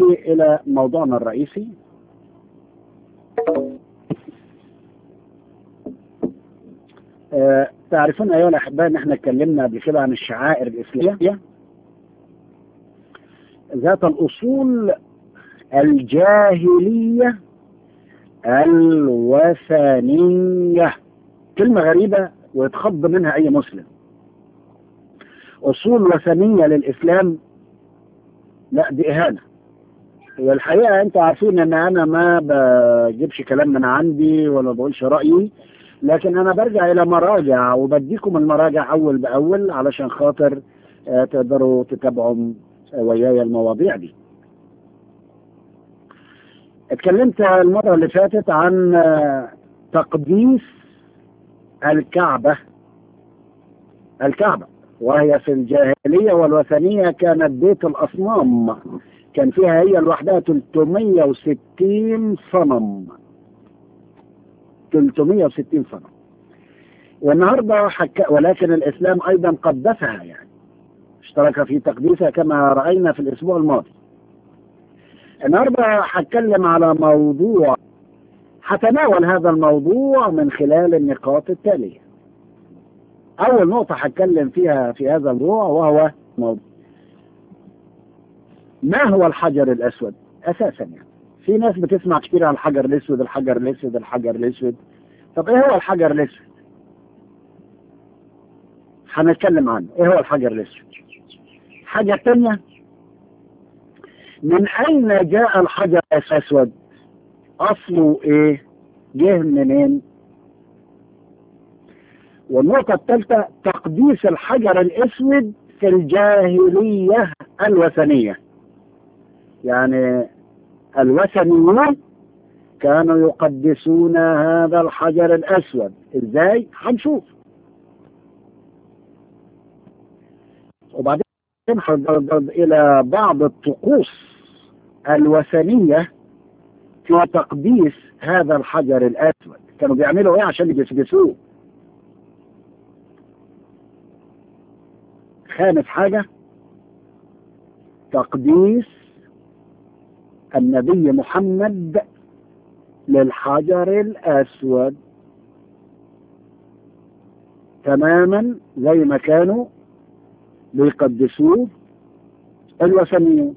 نأتي إلى موضوعنا الرئيسي آه، تعرفون أيها الأحباء أن احنا اتكلمنا قبل كده عن الشعائر الإسلامية ذات الأصول الجاهلية الوثنية كلمة غريبة ويتخض منها أي مسلم أصول وثنية للإسلام لا دي إهانة والحقيقة أنتوا عارفين أن أنا ما بجيبش كلام من عندي ولا بقولش رأيي لكن أنا برجع إلى مراجع وبديكم المراجع أول بأول علشان خاطر آه، تقدروا تتابعوا وياي المواضيع دي اتكلمت المرة اللي فاتت عن آه، تقديس الكعبة الكعبة وهي في الجاهلية والوثنية كانت بيت الأصنام كان فيها هي لوحدها 360 صنم 360 صنم والنهارده حك... ولكن الإسلام أيضا قدسها يعني اشترك في تقديسها كما رأينا في الأسبوع الماضي النهارده هتكلم على موضوع هتناول هذا الموضوع من خلال النقاط التالية أول نقطة هتكلم فيها في هذا الموضوع وهو موضوع ما هو الحجر الأسود أساسا يعني في ناس بتسمع كتير عن الحجر الأسود الحجر الأسود الحجر الأسود طب إيه هو الحجر الأسود هنتكلم عنه إيه هو الحجر الأسود حاجة تانية من أين جاء الحجر الأسود أصله إيه جه منين والنقطة الثالثة تقديس الحجر الأسود في الجاهلية الوثنية يعني الوثنيون كانوا يقدسون هذا الحجر الأسود إزاي هنشوف وبعدين نحضر إلى بعض الطقوس الوثنية في تقديس هذا الحجر الأسود كانوا بيعملوا إيه عشان يجسجسوه خامس حاجة تقديس النبي محمد للحجر الأسود تماما زي ما كانوا بيقدسوه الوثنيون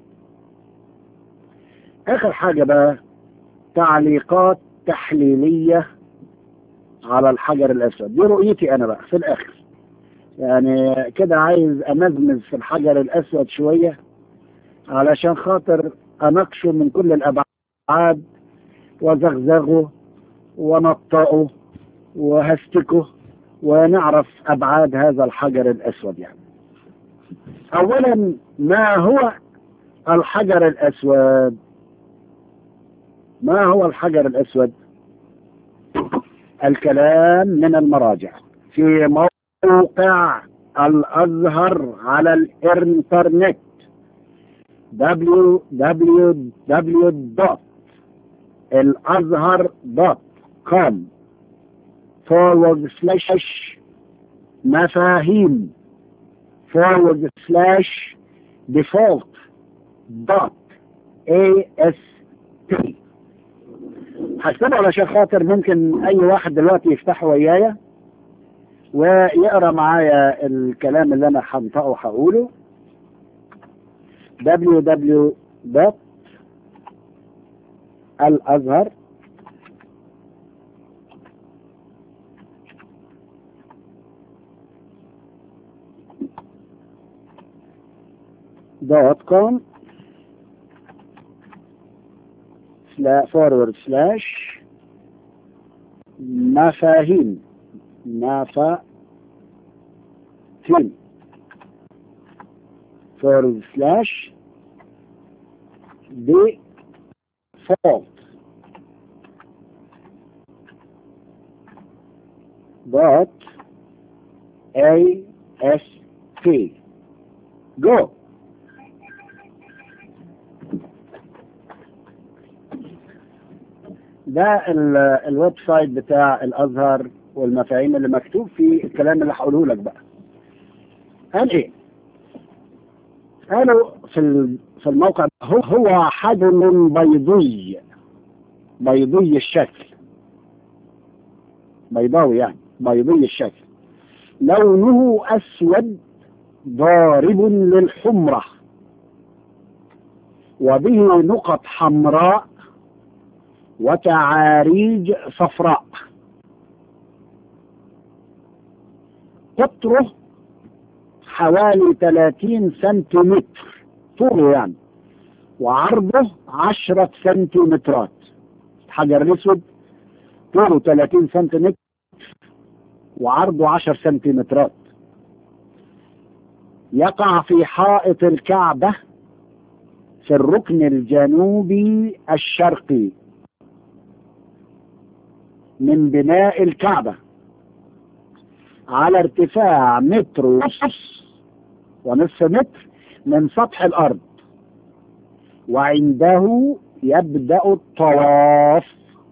آخر حاجة بقى تعليقات تحليلية على الحجر الأسود دي رؤيتي أنا بقى في الآخر يعني كده عايز أمزمز في الحجر الأسود شوية علشان خاطر أناقشه من كل الأبعاد وزغزغه ونطقه وهستكه ونعرف أبعاد هذا الحجر الأسود يعني أولا ما هو الحجر الأسود ما هو الحجر الأسود الكلام من المراجع في موقع الأزهر على الإنترنت www.الازهر.com forward slash مفاهيم forward slash default dot ast هكتبه علشان خاطر ممكن اي واحد دلوقتي يفتحه ويايا ويقرا معايا الكلام اللي انا هنطقه وهقوله www الازهر دوت كوم فورورد سلاش مفاهيم مفاهيم فورورد سلاش default dot a s t go ده الويب سايت بتاع الازهر والمفاهيم اللي مكتوب فيه الكلام اللي هقوله لك بقى قال ايه قالوا في في الموقع هو هو حجر بيضي بيضي الشكل بيضاوي يعني بيضي الشكل لونه أسود ضارب للحمرة وبه نقط حمراء وتعاريج صفراء قطره حوالي 30 سنتيمتر طوله يعني وعرضه 10 سنتيمترات حجر الاسود طوله 30 سنتيمتر وعرضه 10 سنتيمترات يقع في حائط الكعبة في الركن الجنوبي الشرقي من بناء الكعبة على ارتفاع متر ونصف ونصف متر من سطح الأرض وعنده يبدأ الطواف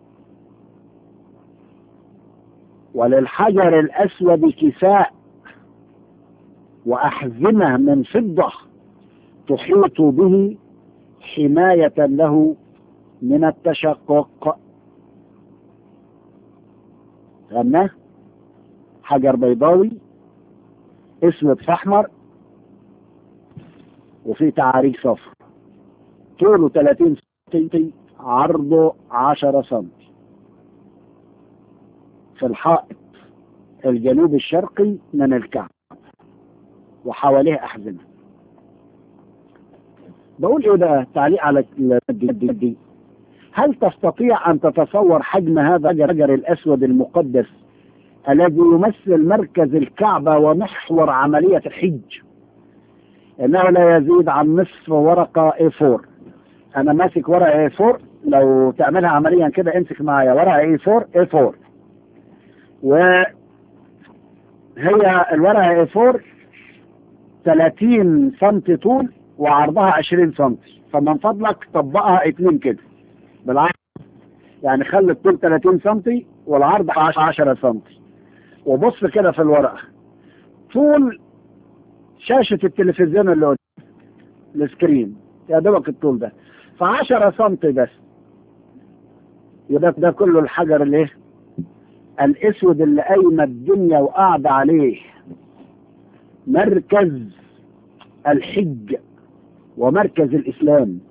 وللحجر الأسود كساء وأحزمة من فضة تحيط به حماية له من التشقق غناه حجر بيضاوي اسود في احمر وفي تعاريج صفر طوله 30 سم عرضه 10 سم في الحائط الجنوب الشرقي من الكعبة وحواليه أحزمة بقول ايه بقى تعليق على دي هل تستطيع ان تتصور حجم هذا الحجر الاسود المقدس الذي يمثل مركز الكعبة ومحور عملية الحج انه لا يزيد عن نصف ورقة A4 انا ماسك ورقة A4 لو تعملها عمليا كده امسك معايا ورقة A4 A4 وهي الورقة A4 30 سم طول وعرضها 20 سم فمن فضلك طبقها اتنين كده بالعكس يعني خلي الطول 30 سم والعرض 10 سم وبص كده في الورقة طول شاشة التلفزيون اللي قدام السكرين يا دوبك الطول ده ف 10 سم بس يبقى ده كله الحجر الايه الاسود اللي قايمه الدنيا وقاعده عليه مركز الحج ومركز الإسلام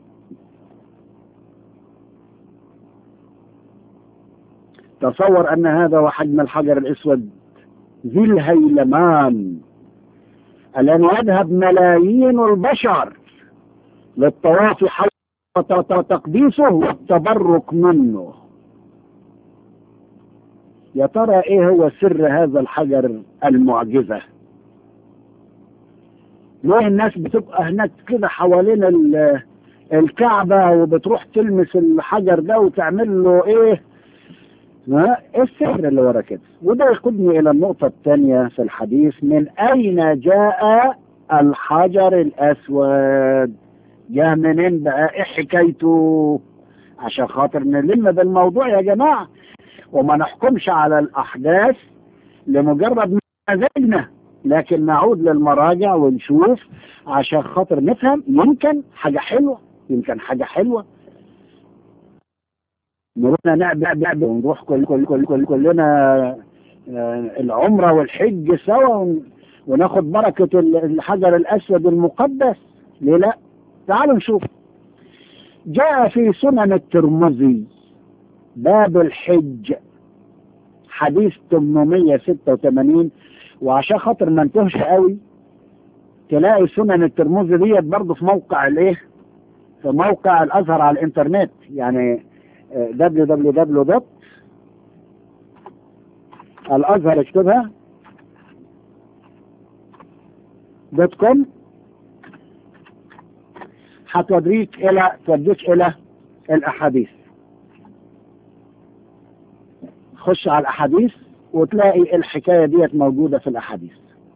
تصور أن هذا هو حجم الحجر الأسود ذي الهيلمان الذي يذهب ملايين البشر للطواف حول تقديسه والتبرك منه يا ترى ايه هو سر هذا الحجر المعجزه ليه الناس بتبقى هناك كده حوالين الكعبة وبتروح تلمس الحجر ده وتعمل له ايه ها ايه السحر اللي ورا كده وده يقودني الى النقطة الثانية في الحديث من اين جاء الحجر الاسود جاء منين بقى ايه حكايته عشان خاطر نلم بالموضوع يا جماعة وما نحكمش على الاحداث لمجرد مزاجنا لكن نعود للمراجع ونشوف عشان خاطر نفهم يمكن حاجة حلوة يمكن حاجة حلوة نروح نعبد نعبد ونروح كل كل كل كل كلنا العمرة والحج سوا وناخد بركة الحجر الأسود المقدس ليه لا؟ تعالوا نشوف جاء في سنن الترمذي باب الحج حديث 886 وعشان خاطر ما انتهش قوي تلاقي سنن الترمذي ديت برضه في موقع الايه في موقع الازهر على الانترنت يعني www الازهر اكتبها دوت كوم هتوديك الى توديك الى الاحاديث خش على الاحاديث وتلاقي الحكاية ديت موجودة في الأحاديث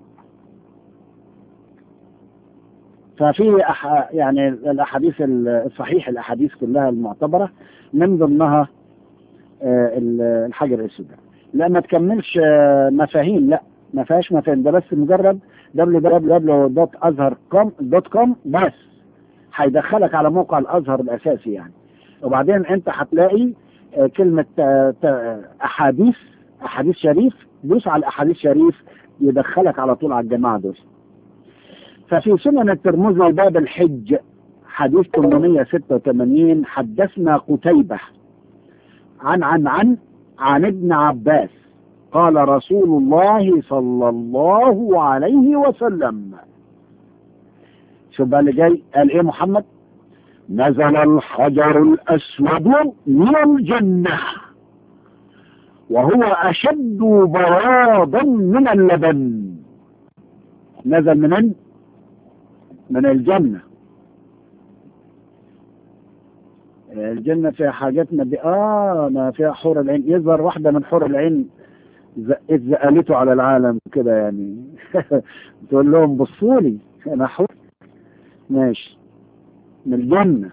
ففي أح... يعني الأحاديث الصحيح الأحاديث كلها المعتبرة من ضمنها الحجر الأسود لا ما تكملش مفاهيم لا ما فيهاش مفاهيم ده بس مجرد www.azhar.com بس هيدخلك على موقع الازهر الاساسي يعني وبعدين انت هتلاقي آه، كلمة آه، ت- احاديث احاديث شريف دوس على الاحاديث شريف يدخلك على طول على الجماعة دول ففي سنن الترمذي باب الحج حديث 886 حدثنا قتيبة عن عن عن عن ابن عباس قال رسول الله صلى الله عليه وسلم شوف بقى اللي جاي قال ايه محمد نزل الحجر الاسود من الجنة وهو اشد بياضا من اللبن نزل منين من الجنة الجنة فيها حاجاتنا دي اه ما فيها حور العين يظهر واحدة من حور العين زقت زقلته على العالم كده يعني تقول لهم بصوا لي انا حور ماشي من الجنة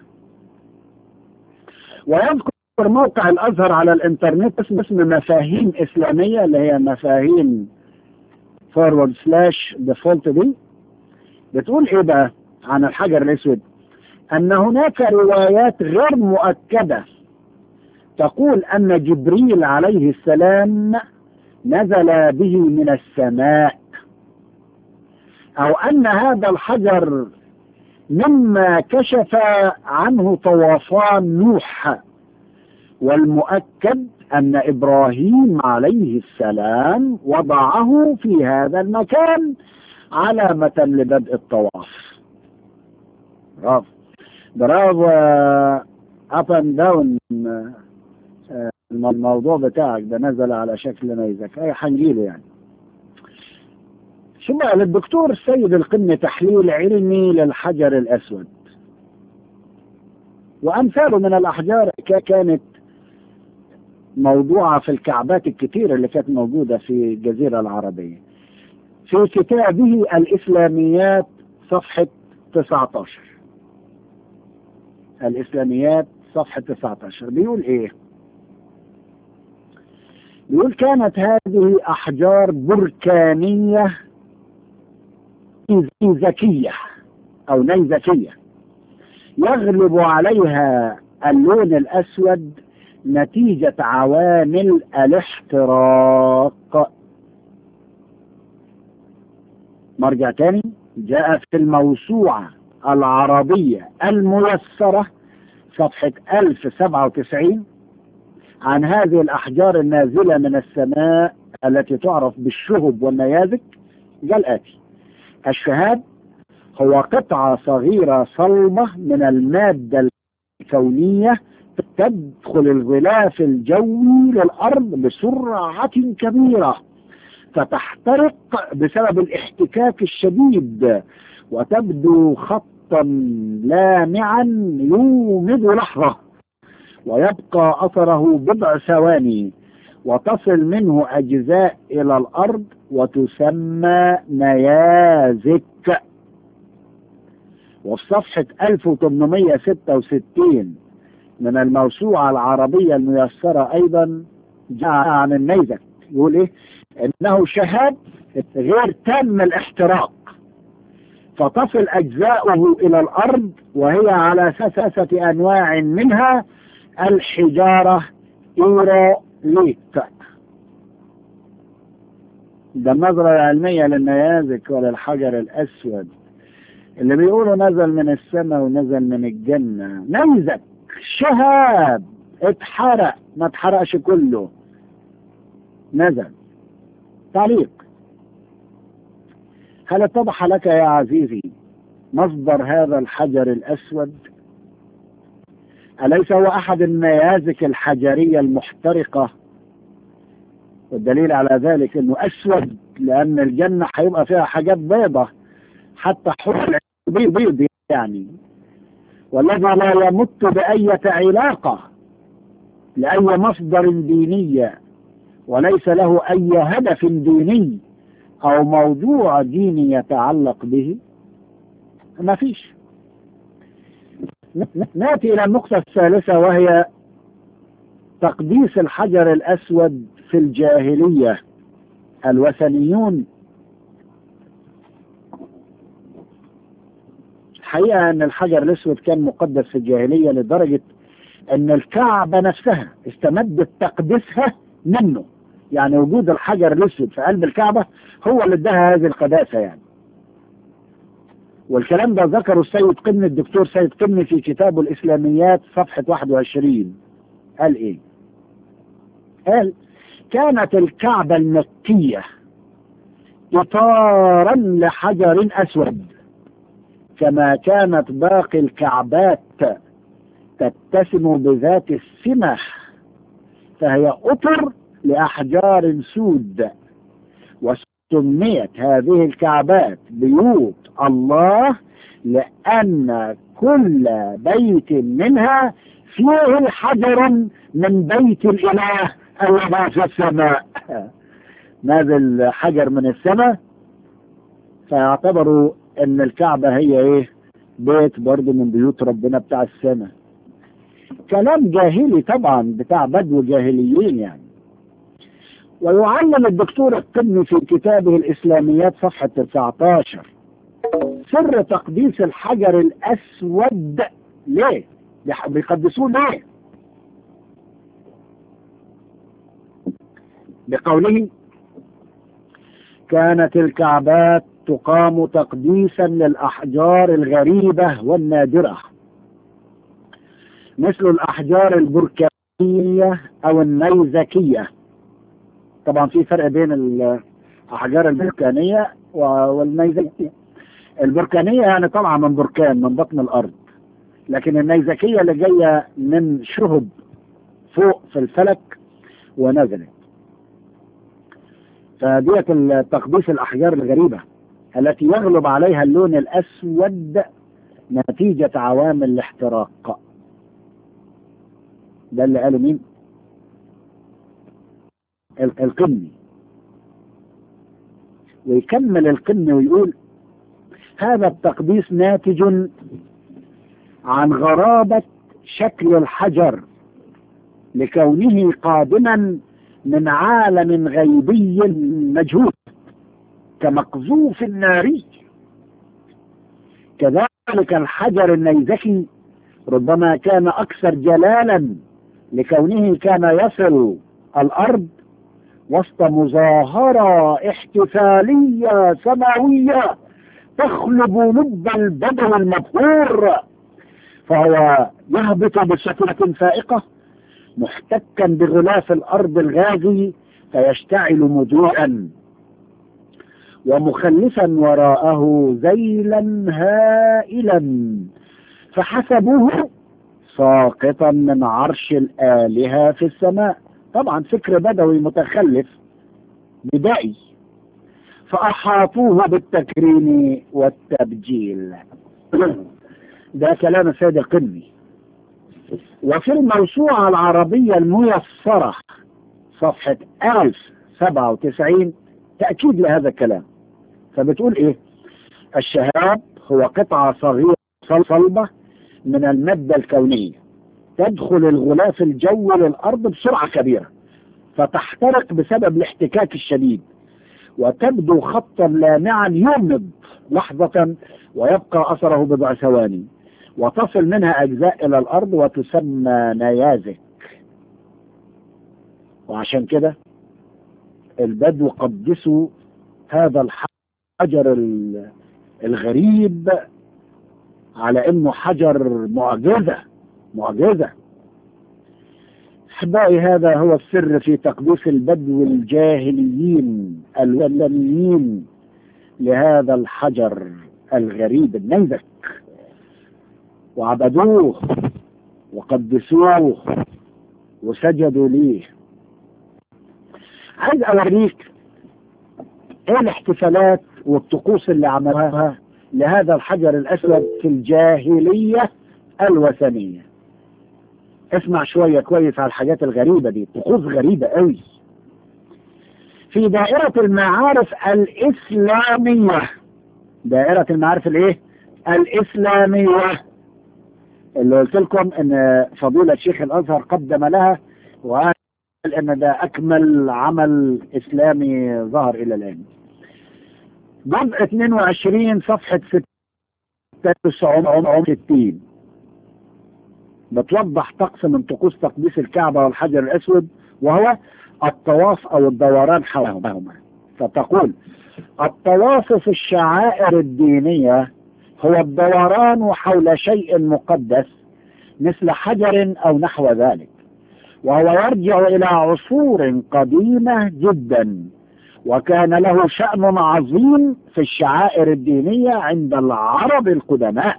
ويذكر موقع الازهر على الانترنت اسم اسم مفاهيم اسلامية اللي هي مفاهيم فورورد سلاش ديفولت دي بتقول ايه بقى عن الحجر الاسود ان هناك روايات غير مؤكدة تقول ان جبريل عليه السلام نزل به من السماء او ان هذا الحجر مما كشف عنه طوفان نوح والمؤكد ان ابراهيم عليه السلام وضعه في هذا المكان علامة لبدء الطواف برافو برافو اب اند داون الموضوع بتاعك ده نزل على شكل نيزك اي هنجيله يعني ثم للدكتور السيد القن تحليل علمي للحجر الاسود وامثاله من الاحجار كانت موضوعة في الكعبات الكتيرة اللي كانت موجودة في الجزيرة العربية في كتابه الإسلاميات صفحة 19 الإسلاميات صفحة 19 بيقول إيه بيقول كانت هذه أحجار بركانية نيزكية أو نيزكية يغلب عليها اللون الأسود نتيجة عوامل الاحتراق مرجع تاني جاء في الموسوعة العربية الميسرة صفحة 1097 عن هذه الأحجار النازلة من السماء التي تعرف بالشهب والنيازك قال آتي الشهاب هو قطعة صغيرة صلبة من المادة الكونية تدخل الغلاف الجوي للأرض بسرعة كبيرة فتحترق بسبب الاحتكاك الشديد وتبدو خطا لامعا يومض لحظة ويبقى أثره بضع ثواني وتصل منه أجزاء إلى الأرض وتسمى نيازك وفي صفحة 1866 من الموسوعة العربية الميسرة أيضا جاء عن النيزك يقول إيه إنه شهاب غير تام الاحتراق فتصل أجزاؤه إلى الأرض وهي على ثلاثة أنواع منها الحجارة إيروليت ده النظرة العلمية للنيازك وللحجر الأسود اللي بيقولوا نزل من السماء ونزل من الجنة نيزك شهاب اتحرق ما اتحرقش كله نزل تعليق هل اتضح لك يا عزيزي مصدر هذا الحجر الأسود أليس هو أحد النيازك الحجرية المحترقة والدليل على ذلك أنه أسود لأن الجنة هيبقى فيها حاجات بيضة حتى حر بيض يعني والذي لا يمت بأية علاقة لأي مصدر ديني وليس له أي هدف ديني أو موضوع ديني يتعلق به ما فيش نأتي إلى النقطة الثالثة وهي تقديس الحجر الأسود في الجاهلية الوثنيون الحقيقة أن الحجر الأسود كان مقدس في الجاهلية لدرجة أن الكعبة نفسها استمدت تقديسها منه يعني وجود الحجر الأسود في قلب الكعبة هو اللي اداها هذه القداسة يعني والكلام ده ذكره السيد قمني الدكتور سيد قمني في كتابه الإسلاميات صفحة 21 قال إيه؟ قال كانت الكعبة المكية إطارا لحجر أسود كما كانت باقي الكعبات تتسم بذات السمة فهي أطر لأحجار سود وسميت هذه الكعبات بيوت الله لأن كل بيت منها فيه حجر من بيت الإله الذي في السماء نازل حجر من السماء فيعتبروا ان الكعبة هي ايه بيت برضه من بيوت ربنا بتاع السماء كلام جاهلي طبعا بتاع بدو جاهليين يعني ويعلم الدكتور القمي في كتابه الإسلاميات صفحة 19 سر تقديس الحجر الأسود ليه؟ بيقدسوه ليه؟ بقوله كانت الكعبات تقام تقديسا للأحجار الغريبة والنادرة مثل الأحجار البركانية أو النيزكية طبعا في فرق بين الأحجار البركانية والنيزكية البركانية يعني طالعة من بركان من بطن الأرض لكن النيزكية اللي جاية من شهب فوق في الفلك ونزلت فديت تقديس الأحجار الغريبة التي يغلب عليها اللون الأسود نتيجة عوامل الاحتراق ده اللي قاله مين القمي ويكمل القمي ويقول هذا التقديس ناتج عن غرابة شكل الحجر لكونه قادما من عالم غيبي مجهول كمقذوف ناري كذلك الحجر النيزكي ربما كان أكثر جلالا لكونه كان يصل الأرض وسط مظاهرة احتفالية سماوية تخلب لب البدو المبهور فهو يهبط بسكنة فائقة محتكا بغلاف الأرض الغازي فيشتعل مضيئا ومخلفا وراءه ذيلا هائلا فحسبوه ساقطا من عرش الآلهة في السماء طبعا فكر بدوي متخلف بدائي فأحاطوه بالتكريم والتبجيل ده كلام السيد القمي وفي الموسوعة العربية الميسرة صفحة 1097 تأكيد لهذا الكلام فبتقول ايه الشهاب هو قطعة صغيرة صلبة من المادة الكونية تدخل الغلاف الجوي للأرض بسرعة كبيرة فتحترق بسبب الاحتكاك الشديد وتبدو خطا لامعا يومض لحظة ويبقى أثره بضع ثواني وتصل منها أجزاء إلى الأرض وتسمى نيازك وعشان كده البدو قدسوا هذا الحجر الغريب على انه حجر معجزة معجزة احبائي هذا هو السر في تقديس البدو الجاهليين الولميين لهذا الحجر الغريب النيزك وعبدوه وقدسوه وسجدوا ليه عايز اوريك ايه الاحتفالات والطقوس اللي عملوها لهذا الحجر الاسود في الجاهلية الوثنية اسمع شوية كويس على الحاجات الغريبة دي طقوس غريبة قوي في دائرة المعارف الإسلامية دائرة المعارف الايه الإسلامية اللي قلت لكم ان فضيلة شيخ الازهر قدم لها وقال ان ده اكمل عمل اسلامي ظهر الى الان جزء 22 صفحة 1960 بتوضح طقس من طقوس تقديس الكعبة والحجر الأسود وهو الطواف أو الدوران حولهما فتقول الطواف في الشعائر الدينية هو الدوران حول شيء مقدس مثل حجر أو نحو ذلك وهو يرجع إلى عصور قديمة جدا وكان له شأن عظيم في الشعائر الدينية عند العرب القدماء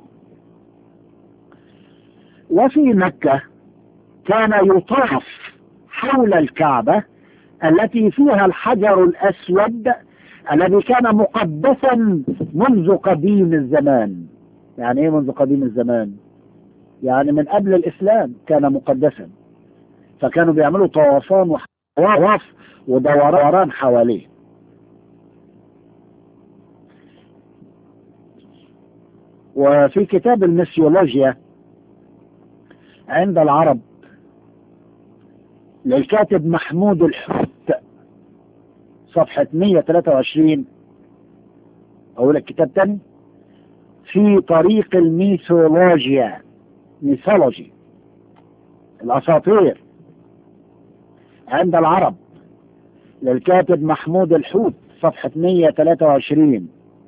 وفي مكة كان يطاف حول الكعبة التي فيها الحجر الأسود الذي كان مقدسا منذ قديم الزمان يعني ايه منذ قديم الزمان يعني من قبل الإسلام كان مقدسا فكانوا بيعملوا طوافان وطواف ودوران حواليه وفي كتاب المسيولوجيا عند العرب للكاتب محمود الحوت صفحة 123 أقول لك كتاب تاني في طريق الميثولوجيا ميثولوجي الأساطير عند العرب للكاتب محمود الحوت صفحة 123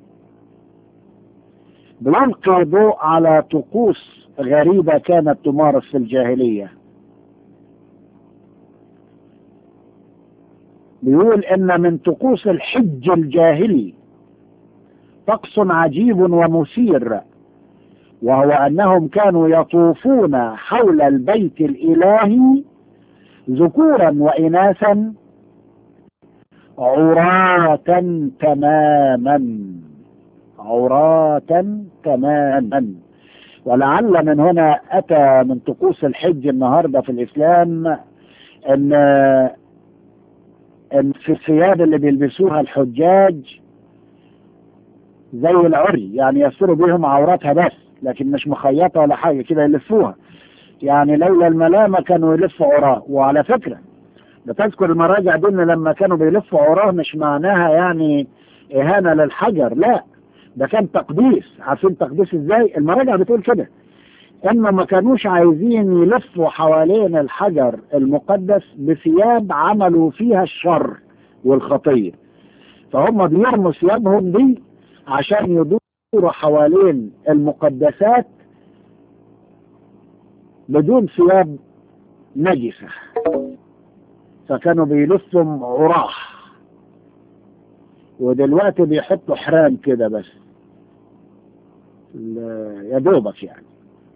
بيلقي ضوء على طقوس غريبة كانت تمارس في الجاهلية بيقول ان من طقوس الحج الجاهلي طقس عجيب ومثير وهو انهم كانوا يطوفون حول البيت الالهي ذكورا واناثا عراة تماما عراة تماما ولعل من هنا اتى من طقوس الحج النهارده في الاسلام ان ان في الثياب اللي بيلبسوها الحجاج زي العري يعني يستروا بهم عوراتها بس لكن مش مخيطه ولا حاجه كده يلفوها يعني لولا الملامه كانوا يلفوا عراه وعلى فكره بتذكر المراجع دي ان لما كانوا بيلفوا عراه مش معناها يعني اهانه للحجر لا ده كان تقديس عارفين تقديس ازاي المراجع بتقول كده ان ما كانوش عايزين يلفوا حوالين الحجر المقدس بثياب عملوا فيها الشر والخطيه فهم بيرموا ثيابهم دي عشان يدوروا حوالين المقدسات بدون ثياب نجسة فكانوا بيلفوا عراه ودلوقتي بيحطوا حرام كده بس يا دوبك يعني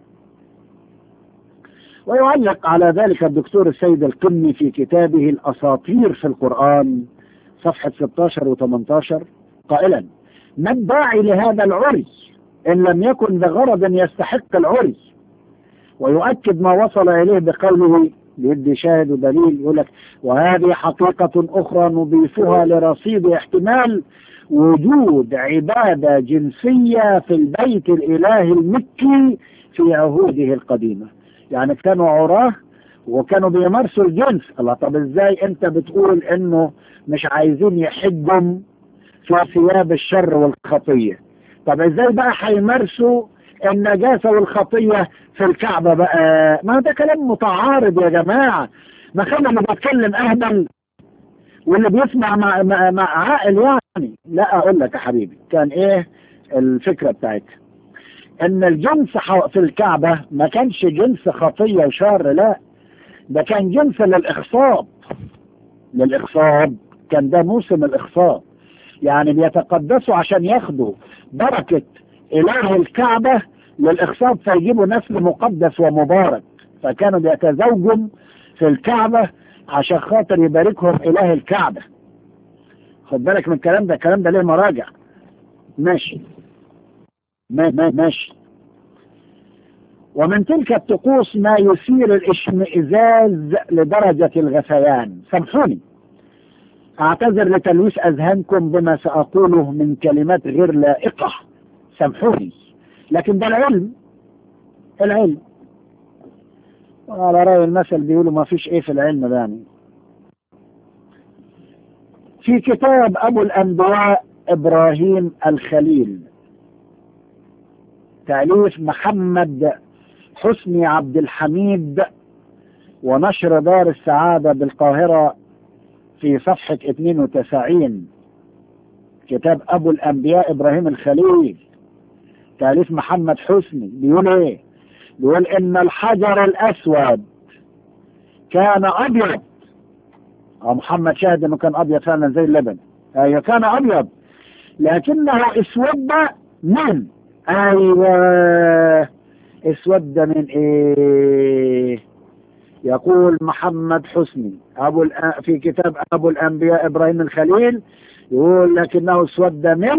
ويعلق على ذلك الدكتور السيد القمي في كتابه الأساطير في القرآن صفحة 16 و 18 قائلا ما الداعي لهذا العري إن لم يكن بغرض يستحق العري ويؤكد ما وصل إليه بقوله بيدي شاهد ودليل يقول لك وهذه حقيقة أخرى نضيفها لرصيد احتمال وجود عبادة جنسية في البيت الإلهي المكي في عهوده القديمة يعني كانوا عراه وكانوا بيمارسوا الجنس الله طب ازاي انت بتقول انه مش عايزين يحجوا في ثياب الشر والخطية طب ازاي بقى هيمارسوا النجاسة والخطية في الكعبة بقى ما ده كلام متعارض يا جماعة ما خلينا اللي بيتكلم اهبل واللي بيسمع مع, مع, مع عاقل يعني لا اقول لك يا حبيبي كان ايه الفكرة بتاعتها ان الجنس في الكعبة ما كانش جنس خطية وشر لا ده كان جنس للاخصاب للاخصاب كان ده موسم الاخصاب يعني بيتقدسوا عشان ياخدوا بركة اله الكعبة للاخصاب فيجيبوا نسل مقدس ومبارك فكانوا بيتزوجوا في الكعبة عشان خاطر يباركهم اله الكعبة خد بالك من الكلام ده الكلام ده ليه مراجع ماشي ما ما ماشي ومن تلك الطقوس ما يثير الاشمئزاز لدرجة الغثيان سامحوني اعتذر لتلويث اذهانكم بما ساقوله من كلمات غير لائقة سامحوني لكن ده العلم العلم وعلى رأي المثل بيقولوا ما فيش ايه في العلم ده يعني في كتاب ابو الانبياء ابراهيم الخليل تأليف محمد حسني عبد الحميد ونشر دار السعادة بالقاهرة في صفحة 92 كتاب أبو الأنبياء إبراهيم الخليل تأليف محمد حسني بيقول إيه؟ بيقول إن الحجر الأسود كان أبيض أو محمد شاهد إنه كان أبيض فعلا زي اللبن أيوة كان أبيض لكنه اسود من أيوة اسود من إيه يقول محمد حسني أبو الأ... في كتاب أبو الأنبياء إبراهيم الخليل يقول لكنه اسود من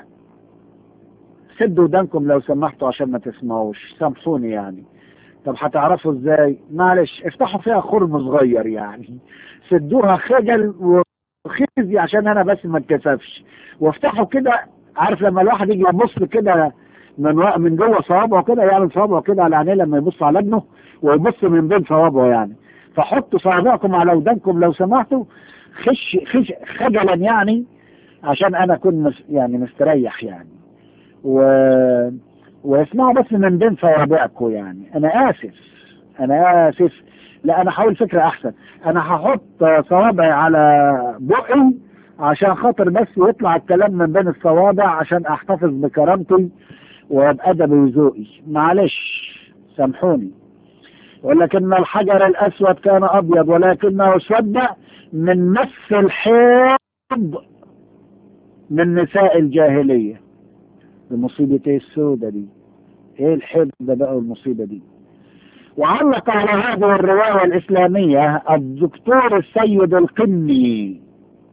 سدوا ودانكم لو سمحتوا عشان ما تسمعوش سامحوني يعني طب هتعرفوا ازاي معلش افتحوا فيها خرم صغير يعني سدوها خجل وخزي عشان انا بس ما اتكسفش وافتحوا كده عارف لما الواحد يجي يبص كده من و... من جوه صوابعه كده يعمل صوابعه كده على عينيه لما يبص على ابنه ويبص من بين صوابعه يعني فحطوا صوابعكم على ودانكم لو سمحتوا خش خش خجلا يعني عشان انا اكون مس... يعني مستريح يعني و واسمعوا بس من بين صوابعكم يعني انا اسف انا اسف لا انا هقول فكره احسن انا هحط صوابعي على بقي عشان خاطر بس يطلع الكلام من بين الصوابع عشان احتفظ بكرامتي وبأدبي وذوقي معلش سامحوني ولكن الحجر الأسود كان أبيض ولكنه اسود من مس الحيض من نساء الجاهلية المصيبة ايه السودة دي ايه الحيض ده بقى المصيبة دي وعلق على هذه الرواية الإسلامية الدكتور السيد القني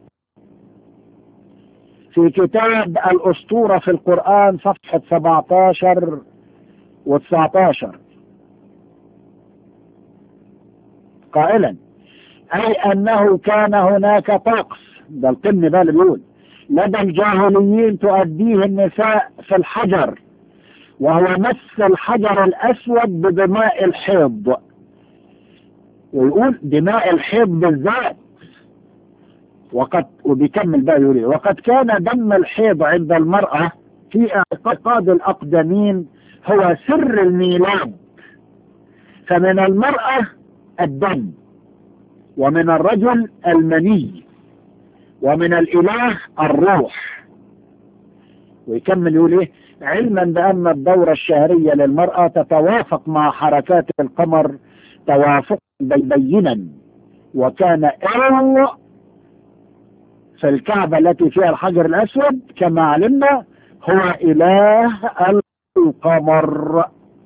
في كتاب الأسطورة في القرآن صفحة 17 و 19 قائلا أي أنه كان هناك طقس ده القن بقى اللي بيقول لدى الجاهليين تؤديه النساء في الحجر وهو مس الحجر الأسود بدماء الحيض ويقول دماء الحيض بالذات وقد وبيكمل بقى يقول وقد كان دم الحيض عند المرأة في اعتقاد الأقدمين هو سر الميلاد فمن المرأة الدم ومن الرجل المني ومن الإله الروح ويكمل يقول ايه علما بأن الدورة الشهرية للمرأة تتوافق مع حركات القمر توافق بينا وكان إل في الكعبة التي فيها الحجر الأسود كما علمنا هو إله القمر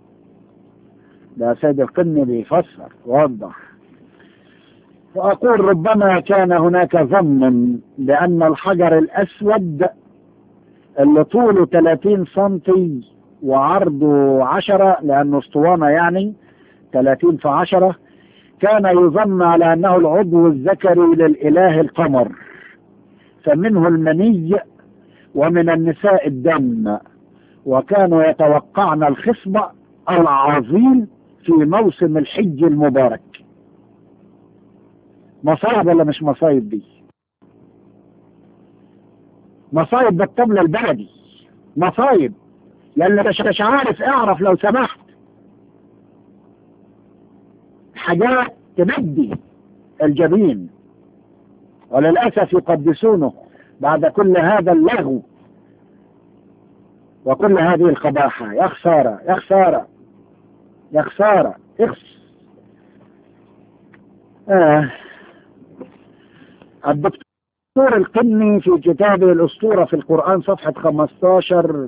ده سيد القن بيفسر ووضح وأقول ربما كان هناك ظن بأن الحجر الأسود اللي طوله 30 سنتي وعرضه 10 لأنه اسطوانة يعني 30 في 10 كان يظن على أنه العضو الذكري للإله القمر فمنه المني ومن النساء الدم وكانوا يتوقعن الخصب العظيم في موسم الحج المبارك مصايب ولا مش مصايب دي مصايب بالطبل البلدي مصايب يلا مش مش عارف اعرف لو سمحت حاجات تبدي الجبين وللأسف يقدسونه بعد كل هذا اللغو وكل هذه القباحة يا خسارة يا خسارة يا خسارة اخس آه. الدكتور القني في كتابه الأسطورة في القرآن صفحة 15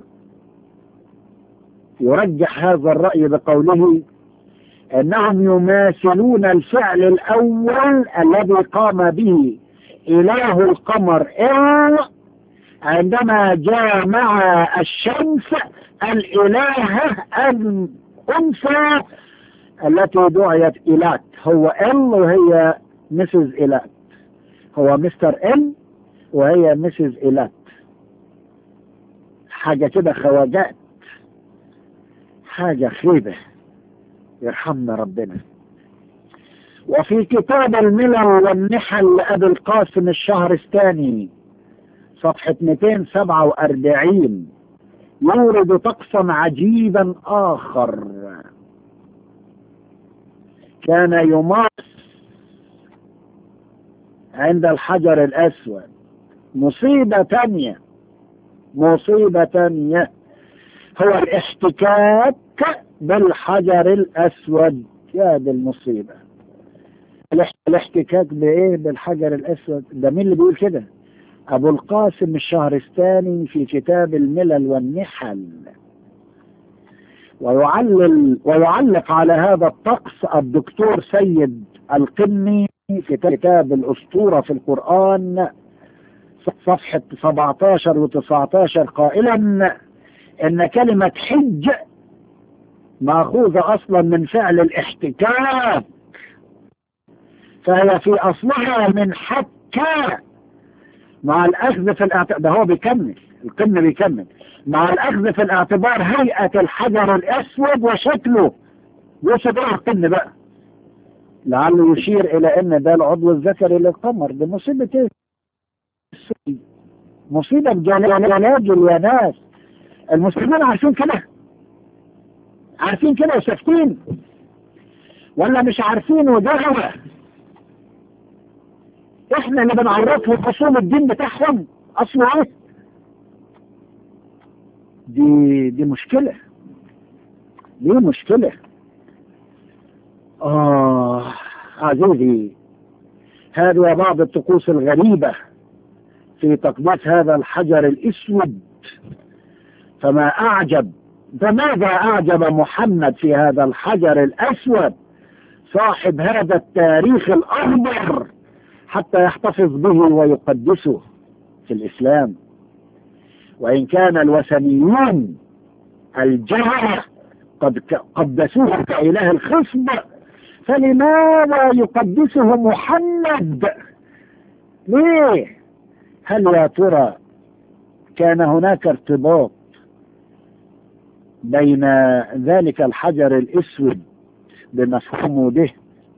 يرجح هذا الرأي بقوله أنهم يماثلون الفعل الأول الذي قام به إله القمر إل عندما جامع الشمس الإلهة الأنثى التي دعيت إيلات هو إل وهي مسز إيلات هو مستر إل وهي مسز إيلات حاجة كده خواجات حاجة خيبة يرحمنا ربنا وفي كتاب الملل والنحل لأبي القاسم الشهرستاني صفحة 247 يورد طقسا عجيبا آخر كان يمارس عند الحجر الأسود مصيبة تانية مصيبة تانية هو الاحتكاك بالحجر الأسود يا دي المصيبة الاحتكاك بإيه بالحجر الأسود ده مين اللي بيقول كده أبو القاسم الشهرستاني في كتاب الملل والنحل ويعلل ويعلق على هذا الطقس الدكتور سيد القمي في كتاب الأسطورة في القرآن صفحة 17 و19 قائلا إن كلمة حج مأخوذة أصلا من فعل الاحتكاك فهي في أصلها من حكة مع الأخذ في الاعتبار ده هو بيكمل القمة بيكمل مع الأخذ في الاعتبار هيئة الحجر الأسود وشكله وصف ايه القمة بقى لعله يشير إلى أن ده العضو الذكري للقمر دي مصيبة ايه مصيبة بجلاجل يا ناس المسلمين عارفين كده عارفين كده وساكتين ولا مش عارفين وده هو احنا اللي بنعرفهم اصول الدين بتاعهم اصله ايه دي دي مشكلة دي مشكلة اه عزيزي هذه بعض الطقوس الغريبة في تقديس هذا الحجر الاسود فما اعجب فماذا اعجب محمد في هذا الحجر الاسود صاحب هذا التاريخ الاخضر حتى يحتفظ به ويقدسه في الإسلام وإن كان الوثنيون الجهرة قد قدسوه كإله الخصب فلماذا يقدسه محمد ليه هل يا ترى كان هناك ارتباط بين ذلك الحجر الاسود بمفهومه به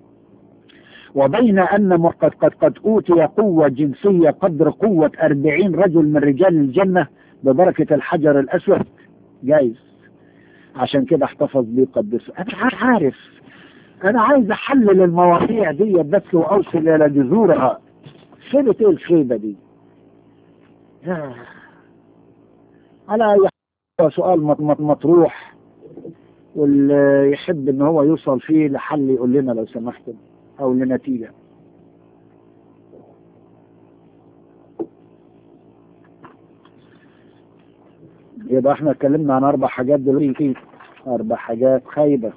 وبين أن قد قد قد أوتي قوة جنسية قدر قوة أربعين رجل من رجال الجنة ببركة الحجر الأسود جايز عشان كده احتفظ بيه قدسه أنا عارف أنا عايز أحلل المواضيع دي بس وأوصل إلى جذورها خيبة إيه الخيبة دي؟ على أي سؤال مطروح واللي يحب إن هو يوصل فيه لحل يقول لنا لو سمحتم أو لنتيجة يبقى احنا اتكلمنا عن أربع حاجات دلوقتي أربع حاجات خايبة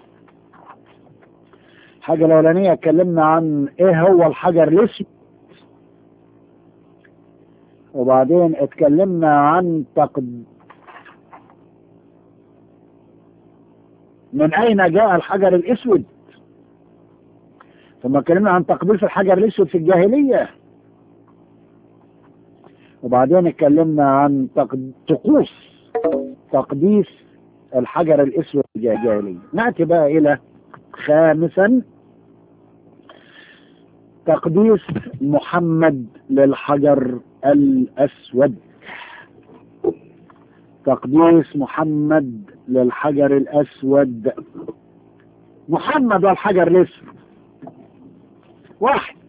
الحاجة الأولانية اتكلمنا عن إيه هو الحجر الأسود وبعدين اتكلمنا عن تقد من أين جاء الحجر الأسود ثم اتكلمنا عن تقديس الحجر الاسود في الجاهليه وبعدين اتكلمنا عن طقوس تقديس الحجر الاسود في الجاهليه ناتي بقى الى خامسا تقديس محمد للحجر الاسود تقديس محمد للحجر الاسود محمد والحجر الاسود واحد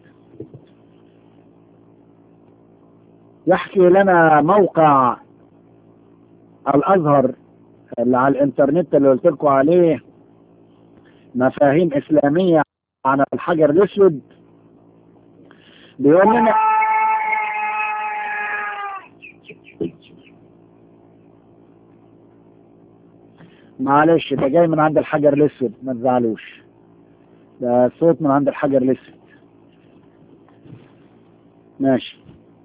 يحكي لنا موقع الازهر اللي على الانترنت اللي قلت لكم عليه مفاهيم اسلاميه عن الحجر الاسود بيقول لنا معلش ده جاي من عند الحجر الاسود ما تزعلوش ده صوت من عند الحجر الاسود ماشي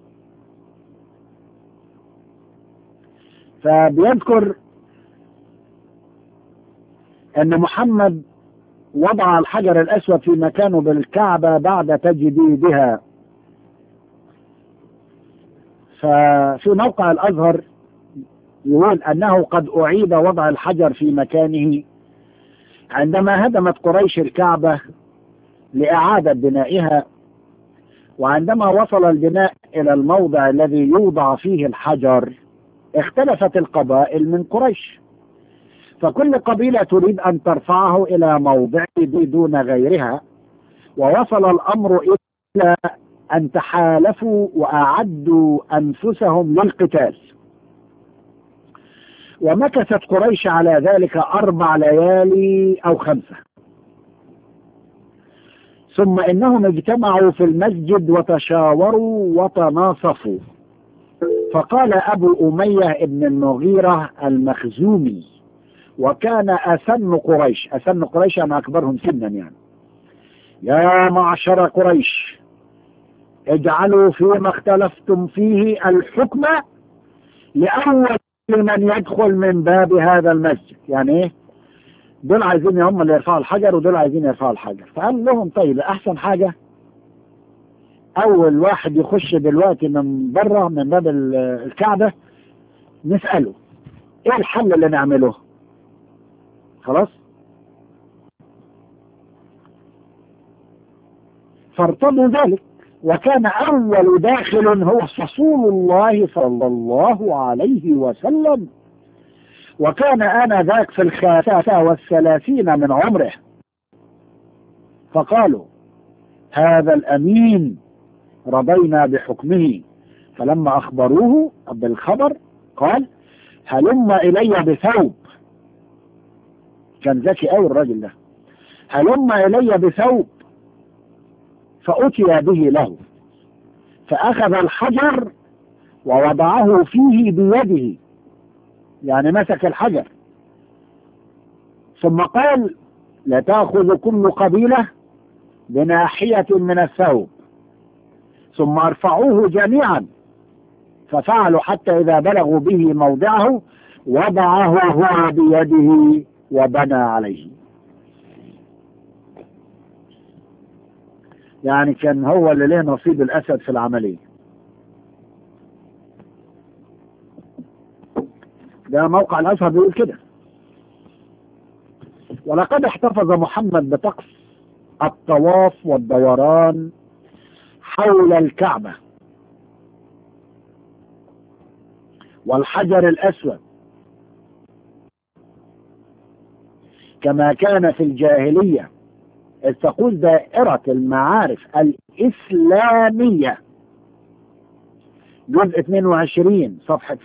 فبيذكر ان محمد وضع الحجر الاسود في مكانه بالكعبة بعد تجديدها ففي موقع الازهر يقول انه قد اعيد وضع الحجر في مكانه عندما هدمت قريش الكعبة لاعادة بنائها وعندما وصل البناء إلى الموضع الذي يوضع فيه الحجر اختلفت القبائل من قريش فكل قبيلة تريد أن ترفعه إلى موضعه دون غيرها ووصل الأمر إلى أن تحالفوا وأعدوا أنفسهم للقتال ومكثت قريش على ذلك أربع ليالي أو خمسة ثم إنهم اجتمعوا في المسجد وتشاوروا وتناصفوا فقال أبو أمية ابن المغيرة المخزومي وكان أسن قريش أسن قريش أنا أكبرهم سنا يعني يا معشر قريش اجعلوا فيما اختلفتم فيه الحكم لأول من يدخل من باب هذا المسجد يعني ايه دول عايزين هم اللي يرفعوا الحجر ودول عايزين يرفعوا الحجر فقال لهم طيب احسن حاجة اول واحد يخش دلوقتي من بره من باب الكعبة نسأله ايه الحل اللي نعمله خلاص فارتضوا ذلك وكان أول داخل هو رسول الله صلى الله عليه وسلم وكان آنذاك في الخامسة والثلاثين من عمره فقالوا هذا الأمين رضينا بحكمه فلما أخبروه بالخبر قال هلم إلي بثوب كان ذكي أوي الراجل ده هلم إلي بثوب فأتي به له فأخذ الحجر ووضعه فيه بيده يعني مسك الحجر ثم قال لتأخذ كل قبيلة بناحية من الثوب ثم ارفعوه جميعا ففعلوا حتى إذا بلغوا به موضعه وضعه هو بيده وبنى عليه يعني كان هو اللي له نصيب الأسد في العملية ده موقع الأزهر بيقول كده ولقد احتفظ محمد بطقس الطواف والدوران حول الكعبة والحجر الأسود كما كان في الجاهلية إذ تقول دائرة المعارف الإسلامية جزء 22 صفحة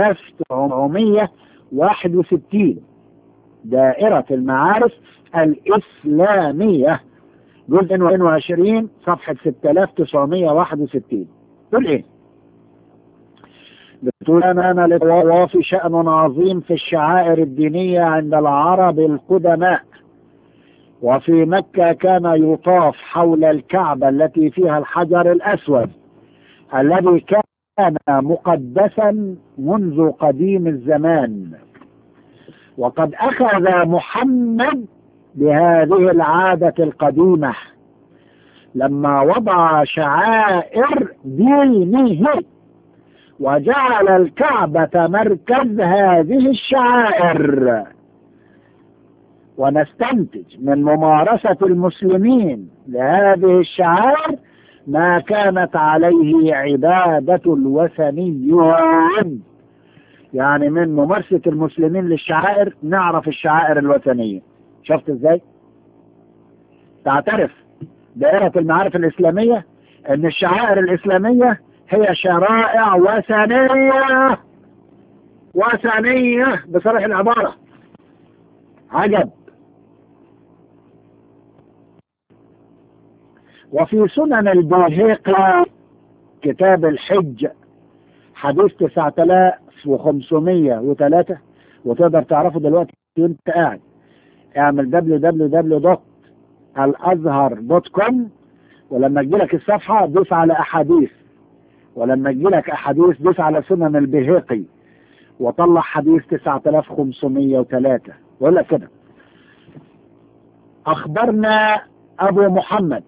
6961 دائرة المعارف الإسلامية جزء 22 صفحة 6961 تقول إيه؟ بتقول أنا أنا للطواف شأن عظيم في الشعائر الدينية عند العرب القدماء وفي مكة كان يطاف حول الكعبة التي فيها الحجر الأسود الذي كان مقدسا منذ قديم الزمان وقد أخذ محمد بهذه العادة القديمة لما وضع شعائر دينه وجعل الكعبة مركز هذه الشعائر ونستنتج من ممارسة المسلمين لهذه الشعائر ما كانت عليه عبادة الوثنيون يعني من ممارسة المسلمين للشعائر نعرف الشعائر الوثنية شفت ازاي تعترف دائرة المعارف الإسلامية ان الشعائر الإسلامية هي شرائع وثنية وثنية بصريح العبارة عجب وفي سنن البيهقي كتاب الحج حديث 9503 وتقدر تعرفه دلوقتي وانت قاعد اعمل www.الازهر.com ولما تجيلك الصفحة دوس على احاديث ولما تجيلك احاديث دوس على سنن البيهقي وطلع حديث 9503 يقول لك كده اخبرنا ابو محمد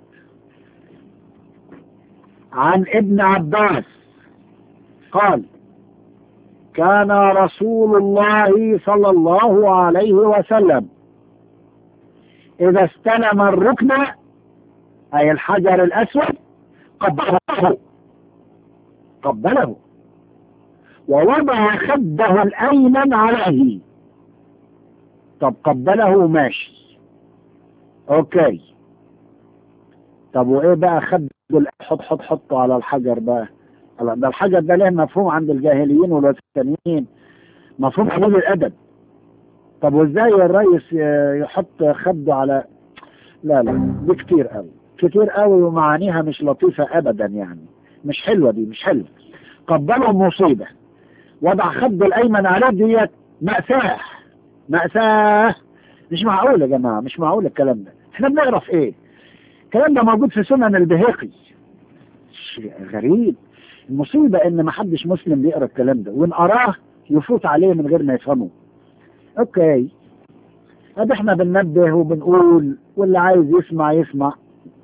عن ابن عباس قال كان رسول الله صلى الله عليه وسلم إذا استلم الركن أي الحجر الأسود قبله قبله ووضع خده الأيمن عليه طب قبله ماشي اوكي طب وايه بقى خد حط حط حطه على الحجر بقى ده الحجر ده له مفهوم عند الجاهليين والوثنيين مفهوم حدود الادب طب وازاي الرئيس يحط خده على لا لا دي كتير قوي كتير قوي ومعانيها مش لطيفة ابدا يعني مش حلوة دي مش حلوة قبله مصيبة وضع خده الايمن عليه ديت مأساة مأساة مش معقول يا جماعة مش معقول الكلام ده احنا بنقرا في ايه الكلام ده موجود في سنن البهيقي شيء غريب المصيبة ان ما حدش مسلم بيقرا الكلام ده وان قراه يفوت عليه من غير ما يفهمه اوكي ادي احنا بننبه وبنقول واللي عايز يسمع يسمع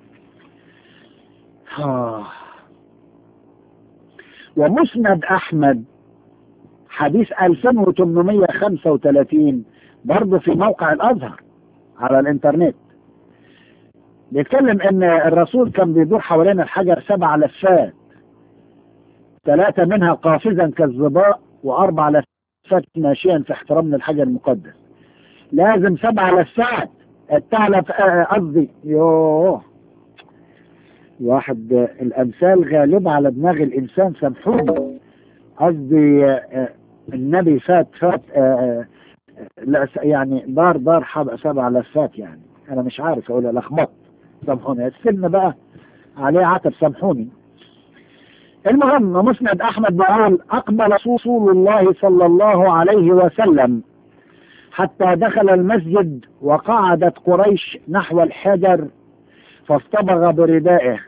آه. ومسند احمد حديث 2835 برضه في موقع الازهر على الانترنت بيتكلم ان الرسول كان بيدور حوالين الحجر سبع لفات ثلاثة منها قافزا كالظباء واربع لفات ماشيا في احترام للحجر المقدس لازم سبع لفات الثعلب قصدي يوه واحد الامثال غالبة على دماغ الانسان سامحوني قصدي النبي فات فات لا يعني دار دار سبع لفات يعني انا مش عارف اقول لخبط سامحوني السن بقى عليه عتب سامحوني المهم مسند احمد بيقول اقبل رسول الله صلى الله عليه وسلم حتى دخل المسجد وقعدت قريش نحو الحجر فاصطبغ بردائه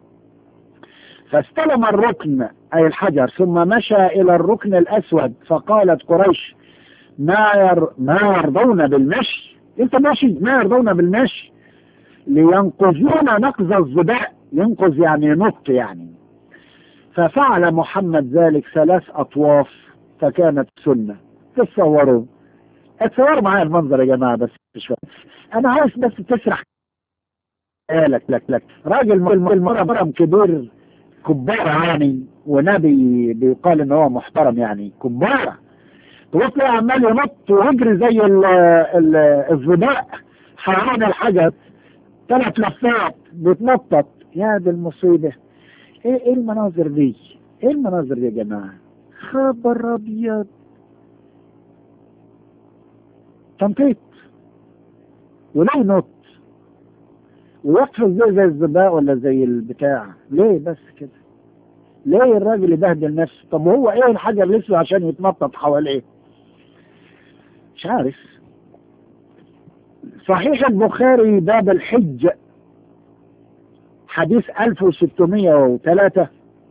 فاستلم الركن أي الحجر ثم مشى إلى الركن الأسود فقالت قريش ما, ير ما يرضون بالمشي انت ماشي ما يرضون بالمشي لينقذون نقذ الظباء ينقذ يعني ينط يعني ففعل محمد ذلك ثلاث أطواف فكانت سنة تتصوروا اتصوروا معايا المنظر يا جماعة بس شوية أنا عايز بس تسرح لك لك لك راجل المرة كبير كبارة يعني ونبي بيقال ان هو محترم يعني كبارة تبص تلاقي عمال ينط ويجري زي الظباء حوالين الحجر ثلاث لفات بيتنطط يا دي المصيبة ايه ايه المناظر دي ايه المناظر دي يا جماعة خبر ابيض تنطيط وليه نط ويقفز زي زي الظباء ولا زي البتاع ليه بس كده ليه الراجل يبهدل نفسه طب وهو ايه الحجر الاسود عشان يتنطط حواليه مش عارف صحيح البخاري باب الحج حديث 1603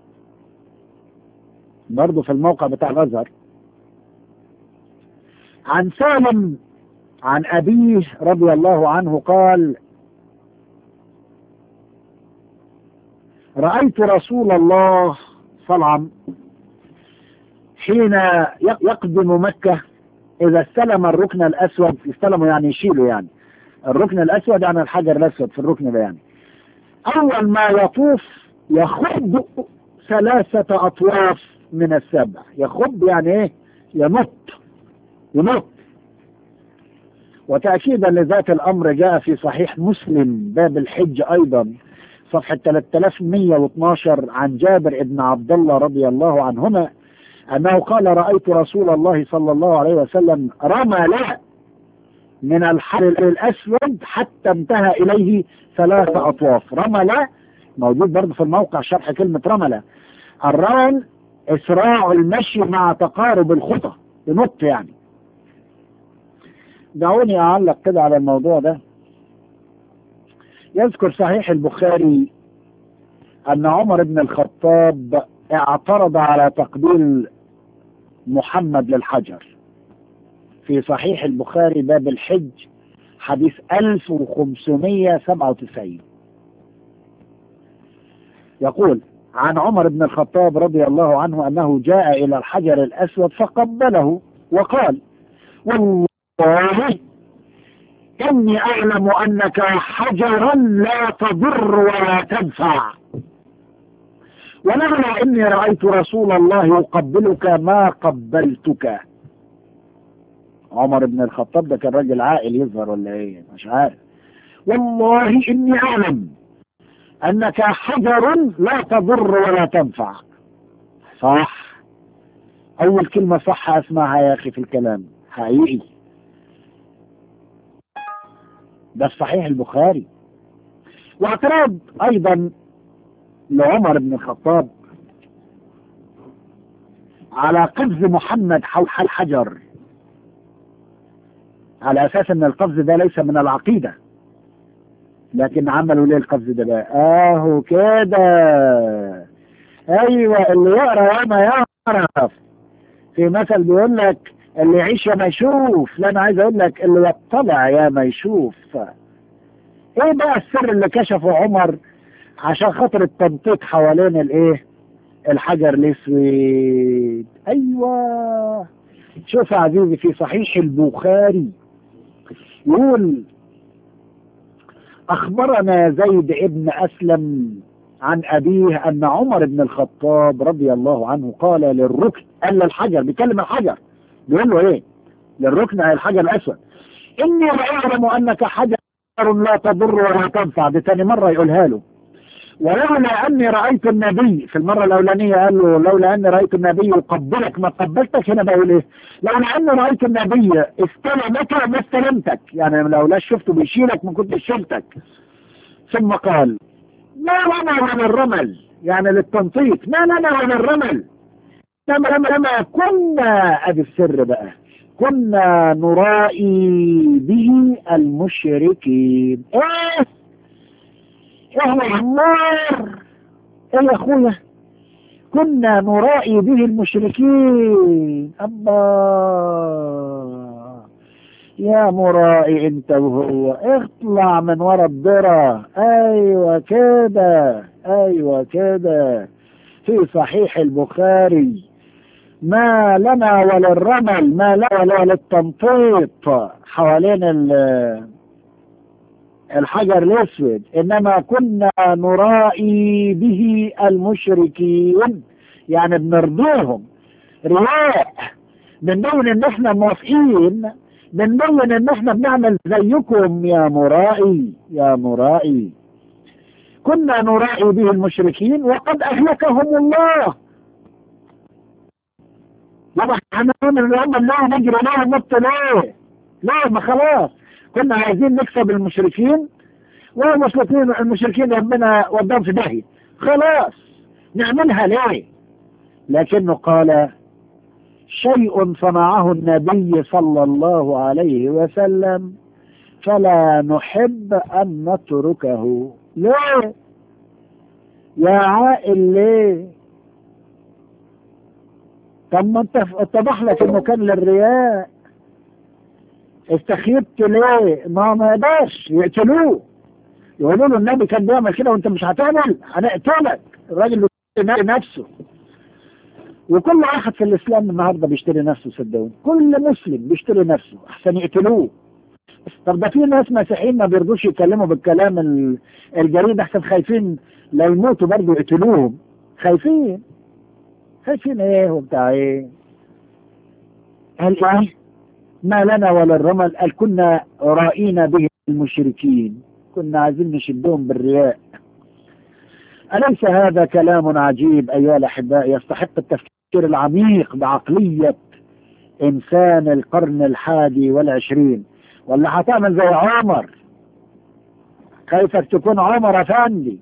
برضه في الموقع بتاع الازهر عن سالم عن أبيه رضي الله عنه قال رأيت رسول الله صلى حين يقدم مكة إذا استلم الركن الأسود استلمه يعني يشيله يعني الركن الأسود يعني الحجر الأسود في الركن ده يعني أول ما يطوف يخض ثلاثة أطواف من السبع يخض يعني إيه ينط ينط وتأكيدا لذات الأمر جاء في صحيح مسلم باب الحج أيضا صفحة 3112 عن جابر بن عبد الله رضي الله عنهما أنه قال رأيت رسول الله صلى الله عليه وسلم رمل من الحر الأسود حتى انتهى إليه ثلاث أطواف رمل موجود برضه في الموقع شرح كلمة رمل الرمل إسراع المشي مع تقارب الخطى ينط يعني دعوني أعلق كده على الموضوع ده يذكر صحيح البخاري أن عمر بن الخطاب اعترض على تقبيل محمد للحجر في صحيح البخاري باب الحج حديث 1597 يقول عن عمر بن الخطاب رضي الله عنه أنه جاء إلى الحجر الأسود فقبله وقال والله إني أعلم أنك حجرا لا تضر ولا تنفع ولولا اني رايت رسول الله يقبلك ما قبلتك عمر بن الخطاب ده كان راجل عاقل يظهر ولا ايه مش عارف والله اني اعلم انك حجر لا تضر ولا تنفع صح اول كلمه صح اسمعها يا اخي في الكلام حقيقي ده في صحيح البخاري واعتراض ايضا لعمر بن الخطاب على قفز محمد حول الحجر على اساس ان القفز ده ليس من العقيدة لكن عملوا ليه القفز ده بقى اهو كده ايوه اللي يقرا وما يعرف في مثل بيقول لك اللي يعيش يا ما يشوف لا انا عايز اقول لك اللي يطلع يا ما يشوف ايه بقى السر اللي كشفه عمر عشان خاطر التنطيط حوالين الايه الحجر الاسود ايوه شوف يا عزيزي في صحيح البخاري يقول اخبرنا زيد ابن اسلم عن ابيه ان عمر بن الخطاب رضي الله عنه قال للركن قال للحجر بيكلم الحجر بيقول له ايه للركن على الحجر الاسود اني لاعلم انك حجر لا تضر ولا تنفع دي تاني مره يقولها له ولولا اني رايت النبي في المره الاولانيه قال له لولا اني رايت النبي يقبلك ما قبلتك هنا بقول ايه لولا اني رايت النبي استلمك ما استلمتك يعني لولا شفته بيشيلك ما كنتش شلتك ثم قال ما لنا ولا الرمل يعني للتنطيط ما لنا ولا الرمل لما لما لما كنا ادي السر بقى كنا نرائي به المشركين ايه ايه النار ايه يا اخويا كنا نرائي به المشركين الله يا مرائي انت وهو اطلع من ورا الذرة ايوه كده ايوه كده في صحيح البخاري ما لنا ولا الرمل ما لنا ولا للتنطيط حوالين الحجر الاسود انما كنا نرائي به المشركين يعني بنرضيهم رياء بنبين ان احنا موافقين بنبين ان احنا بنعمل زيكم يا مرائي يا مرائي كنا نرائي به المشركين وقد اهلكهم الله طبعا احنا اللي هم الله نجري لهم نط ليه؟ لا ما خلاص كنا عايزين نكسب المشركين والمشركين المشركين ربنا وداهم في داهيه خلاص نعملها ليه؟ لكنه قال شيء صنعه النبي صلى الله عليه وسلم فلا نحب أن نتركه ليه يا عائل ليه طب ما انت اتضح لك انه كان للرياء استخيبت ليه ما ما يقدرش يقتلوه يقولوا له النبي كان بيعمل كده وانت مش هتعمل هنقتلك الراجل بيشتري نفسه وكل واحد في الاسلام النهارده بيشتري نفسه صدقوني كل مسلم بيشتري نفسه احسن يقتلوه طب ده في ناس مسيحيين ما بيرضوش يتكلموا بالكلام الجريد احسن خايفين لا يموتوا برضه يقتلوهم خايفين خايفين ايه وبتاع ايه قال ايه ما لنا ولا الرمل قال كنا رائين به المشركين كنا عايزين نشدهم بالرياء أليس هذا كلام عجيب أيها الأحباء يستحق التفكير العميق بعقلية إنسان القرن الحادي والعشرين ولا هتعمل زي عمر كيفك تكون عمر أفندي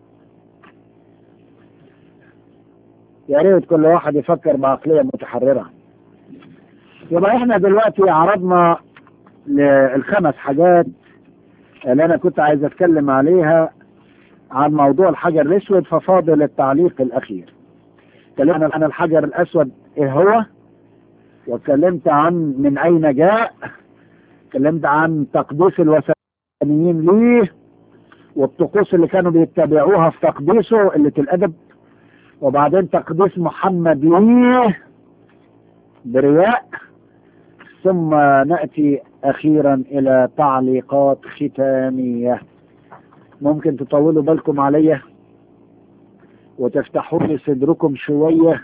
يا ريت كل واحد يفكر بعقلية متحررة يبقى احنا دلوقتي عرضنا الخمس حاجات اللي انا كنت عايز اتكلم عليها عن موضوع الحجر الاسود ففاضل التعليق الاخير اتكلمنا عن الحجر الاسود ايه هو واتكلمت عن من اين جاء اتكلمت عن تقديس الوثنيين ليه والطقوس اللي كانوا بيتبعوها في تقديسه قلة الادب وبعدين تقديس محمد ليه برياء ثم نأتي أخيرا إلى تعليقات ختامية ممكن تطولوا بالكم عليا وتفتحوا لي صدركم شوية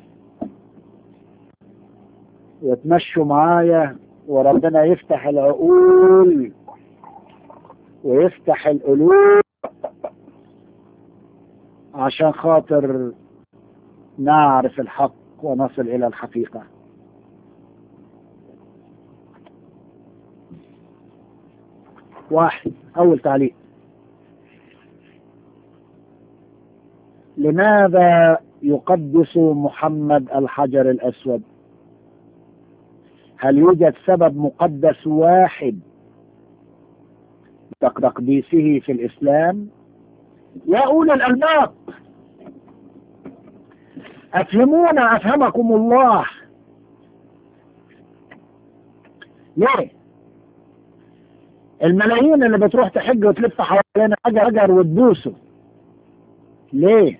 وتمشوا معايا وربنا يفتح العقول ويفتح القلوب عشان خاطر نعرف الحق ونصل إلى الحقيقة واحد أول تعليق لماذا يقدس محمد الحجر الأسود هل يوجد سبب مقدس واحد تقديسه في الإسلام يا أولي الألباب أفهمونا أفهمكم الله ليه الملايين اللي بتروح تحج وتلف حوالين حجر حجر وتبوسه ليه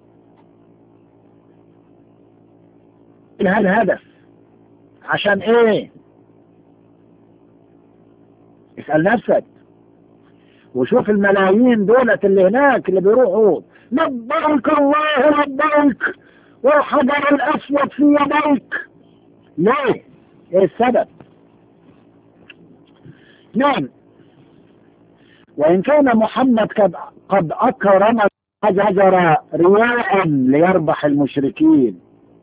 هذا الهدف عشان ايه اسأل نفسك وشوف الملايين دولت اللي هناك اللي بيروحوا لبيك الله لبيك والحجر الاسود في يديك ليه ايه السبب نعم وان كان محمد قد قد اكرم الحجر رياء ليربح المشركين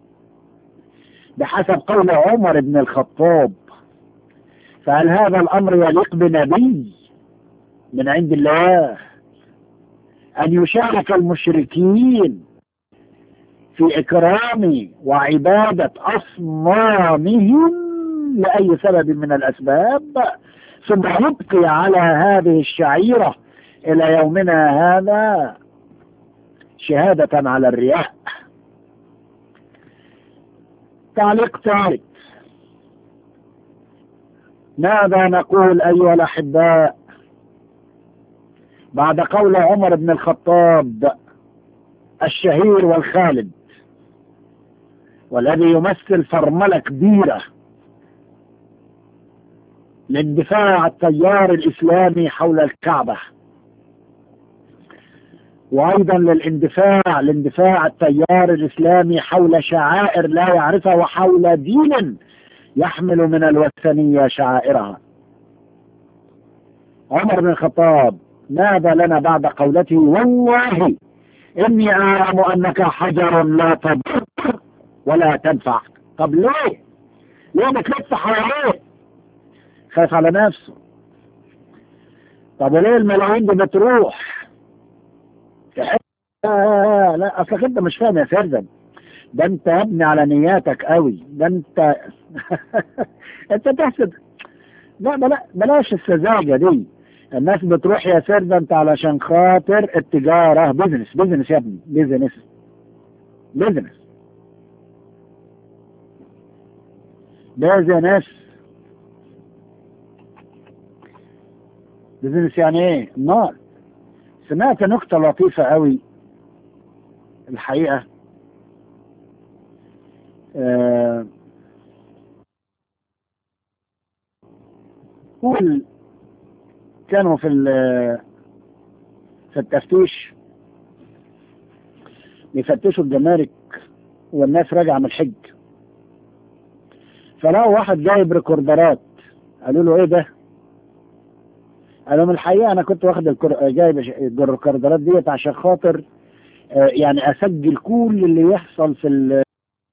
بحسب قول عمر بن الخطاب فهل هذا الامر يليق بنبي من عند الله ان يشارك المشركين في اكرام وعبادة اصنامهم لاي سبب من الاسباب ثم يبقي على هذه الشعيرة الى يومنا هذا شهادة على الرياء تعليق ثالث ماذا نقول أيها الأحباء بعد قول عمر بن الخطاب الشهير والخالد والذي يمثل فرملة كبيرة لاندفاع التيار الإسلامي حول الكعبة وايضا للاندفاع لاندفاع التيار الاسلامي حول شعائر لا يعرفها وحول دين يحمل من الوثنية شعائرها عمر بن الخطاب ماذا لنا بعد قولته والله اني اعلم انك حجر لا تضر ولا تنفع طب ليه ليه بتلف حواليه خايف على نفسه طب وليه الملايين دي بتروح آه لا اصلك انت مش فاهم يا سردن ده انت يا ابني على نياتك قوي ده انت انت تحسب لا بلا بلاش السذاجه دي الناس بتروح يا سردنت علشان خاطر التجاره بزنس بزنس يا ابني بزنس بزنس بزنس بزنس يعني ايه؟ النار سمعت نكتة لطيفة قوي الحقيقة آه قول كانوا في في التفتيش يفتشوا الجمارك والناس راجعة من الحج فلقوا واحد جايب ريكوردرات قالوا له ايه ده؟ قالوا من الحقيقة أنا كنت واخد الكر... جايب الريكوردرات ديت عشان خاطر آه يعني أسجل كل اللي يحصل في ال...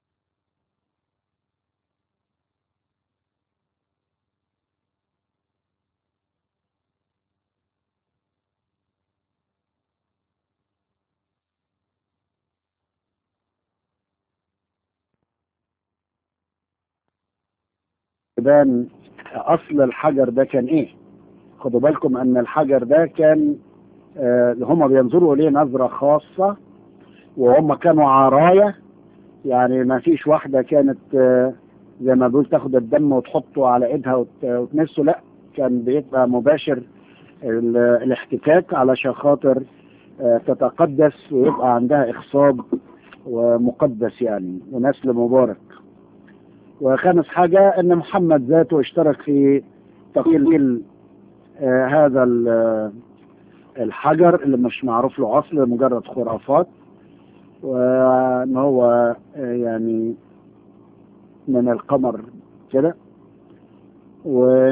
بان اصل الحجر ده كان ايه خدوا بالكم ان الحجر ده كان آه هم بينظروا اليه نظرة خاصة وهم كانوا عراية يعني ما فيش واحدة كانت آه زي ما بيقول تاخد الدم وتحطه على ايدها وت- وتمسه لا كان بيبقى مباشر ال- الاحتكاك علشان خاطر آه تتقدس ويبقى عندها اخصاب ومقدس يعني ونسل مبارك وخامس حاجة ان محمد ذاته اشترك في تقليل آه هذا ال- الحجر اللي مش معروف له اصل مجرد خرافات وان هو يعني من القمر كده و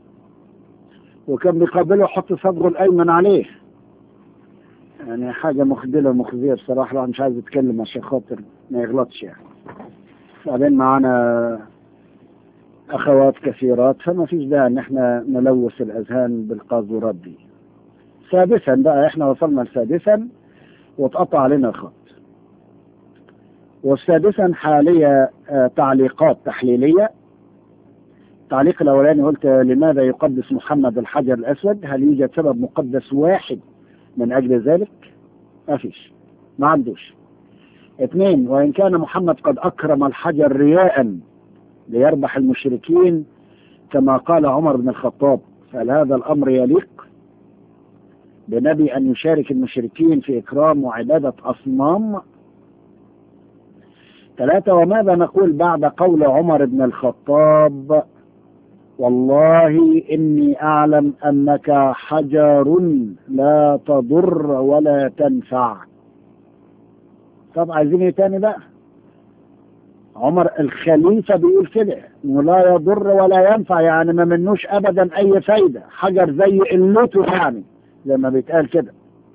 وكان بيقابله يحط صدره الايمن عليه يعني حاجه مخجله ومخزيه بصراحه الواحد مش عايز يتكلم عشان خاطر ما يغلطش يعني بعدين معانا اخوات كثيرات فما فيش داعي ان احنا نلوث الاذهان بالقاذورات دي سادسا بقى احنا وصلنا لسادسا واتقطع علينا الخط والسادسا حالية آه، تعليقات تحليلية التعليق الأولاني قلت لماذا يقدس محمد الحجر الأسود هل يوجد سبب مقدس واحد من أجل ذلك ما فيش ما عندوش اثنين وإن كان محمد قد أكرم الحجر رياء ليربح المشركين كما قال عمر بن الخطاب فهل هذا الأمر يليق بنبي أن يشارك المشركين في إكرام وعبادة أصنام ثلاثة وماذا نقول بعد قول عمر بن الخطاب والله إني أعلم أنك حجر لا تضر ولا تنفع طب عايزين ايه تاني بقى عمر الخليفة بيقول كده انه لا يضر ولا ينفع يعني ما منوش ابدا اي فايدة حجر زي قلته يعني زي ما بيتقال كده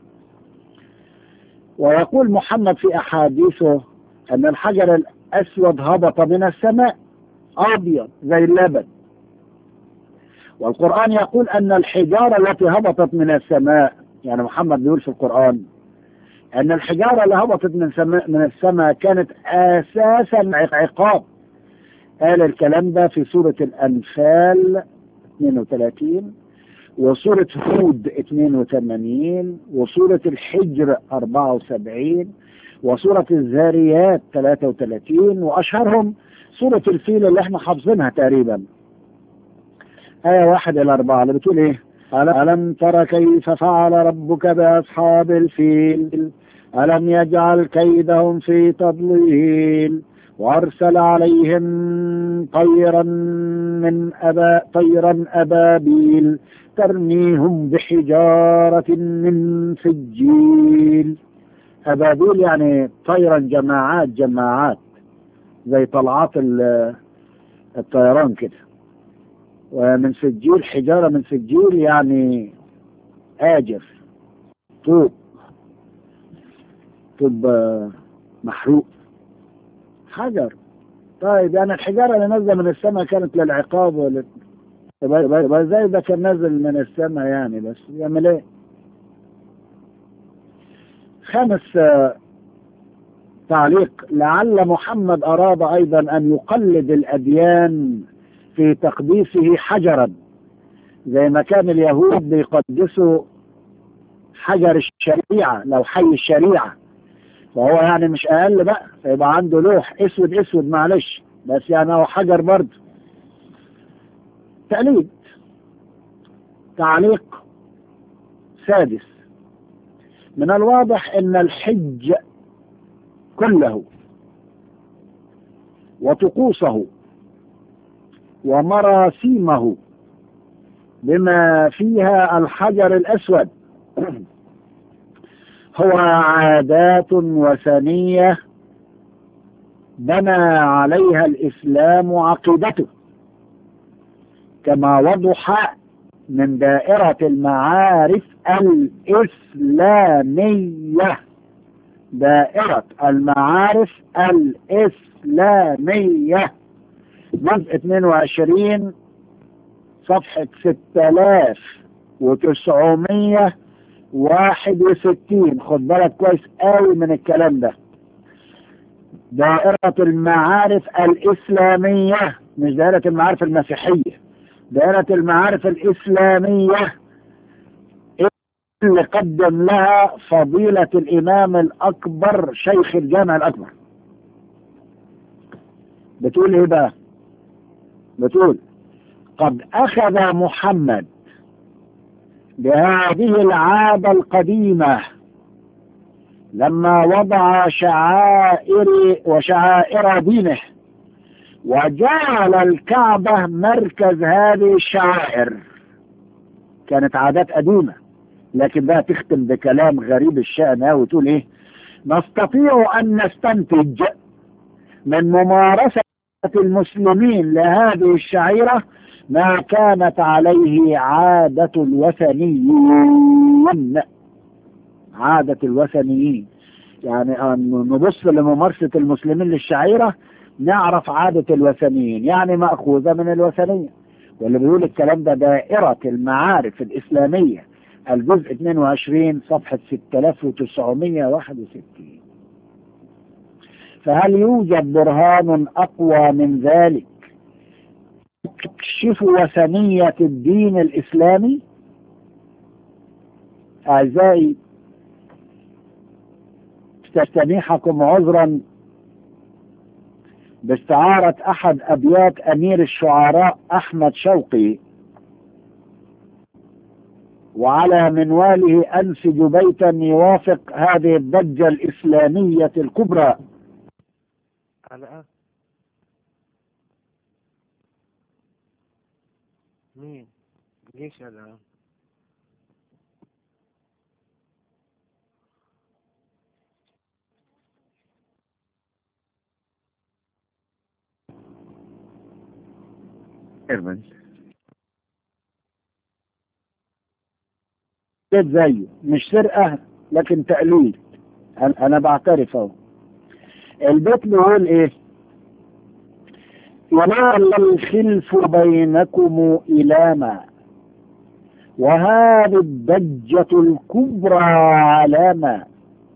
ويقول محمد في احاديثه ان الحجر الاسود هبط من السماء ابيض زي اللبن والقرآن يقول أن الحجارة التي هبطت من السماء يعني محمد بيقول في القرآن أن الحجارة اللي هبطت من السماء من السماء كانت أساسا عقاب قال الكلام ده في سورة الأنفال 32 وسورة هود 82 وسورة الحجر 74 وسورة الذاريات 33 وأشهرهم سورة الفيل اللي احنا حافظينها تقريبا آية واحد إلى أربعة اللي بتقول إيه؟ ألم تر كيف فعل ربك بأصحاب الفيل ألم يجعل كيدهم في تضليل وأرسل عليهم طيرا من أبا طيرا أبابيل ترميهم بحجارة من سجيل أبابيل يعني طيرا جماعات جماعات زي طلعات الطيران كده ومن سجيل حجارة من سجيل يعني آجر طوب طوب محروق حجر طيب يعني الحجارة اللي نازلة من السماء كانت للعقاب ولا يبقى ازاي ده كان نازل من السماء يعني بس يعمل ايه؟ خامس تعليق لعل محمد أراد أيضا أن يقلد الأديان في تقديسه حجرا زي ما كان اليهود بيقدسوا حجر الشريعة لو حي الشريعة فهو يعني مش أقل بقى فيبقى عنده لوح أسود أسود معلش بس يعني هو حجر برضه تقليد تعليق سادس من الواضح أن الحج كله وطقوسه ومراسيمه بما فيها الحجر الأسود هو عادات وثنية بنى عليها الإسلام عقيدته كما وضح من دائرة المعارف الإسلامية دائرة المعارف الإسلامية جزء 22 صفحة 6961 خد بالك كويس قوي من الكلام ده دائرة المعارف الإسلامية مش دائرة المعارف المسيحية دائرة المعارف الإسلامية اللي قدم لها فضيلة الإمام الأكبر شيخ الجامع الأكبر بتقول إيه بقى بتقول قد أخذ محمد بهذه العادة القديمة لما وضع شعائر وشعائر دينه وجعل الكعبة مركز هذه الشعائر كانت عادات قديمة لكن بقى تختم بكلام غريب الشأن وتقول ايه نستطيع أن نستنتج من ممارسة المسلمين لهذه الشعيرة ما كانت عليه عادة الوثنيين عادة الوثنيين يعني نبص لممارسة المسلمين للشعيرة نعرف عادة الوثنيين يعني مأخوذة من الوثنية واللي بيقول الكلام ده دائرة المعارف الإسلامية الجزء 22 صفحة 6961 فهل يوجد برهان أقوى من ذلك تكشف وثنية الدين الإسلامي أعزائي تستميحكم عذرا باستعارة أحد أبيات أمير الشعراء أحمد شوقي وعلى منواله أنسج بيتا يوافق هذه الضجة الإسلامية الكبرى على مين ليش الآن ارمز بيت زيه مش سرقة لكن تقليد أنا أنا بعترف أهو البيت بيقول إيه ونال الخلف بينكم إلاما وهذه الضجة الكبرى علامة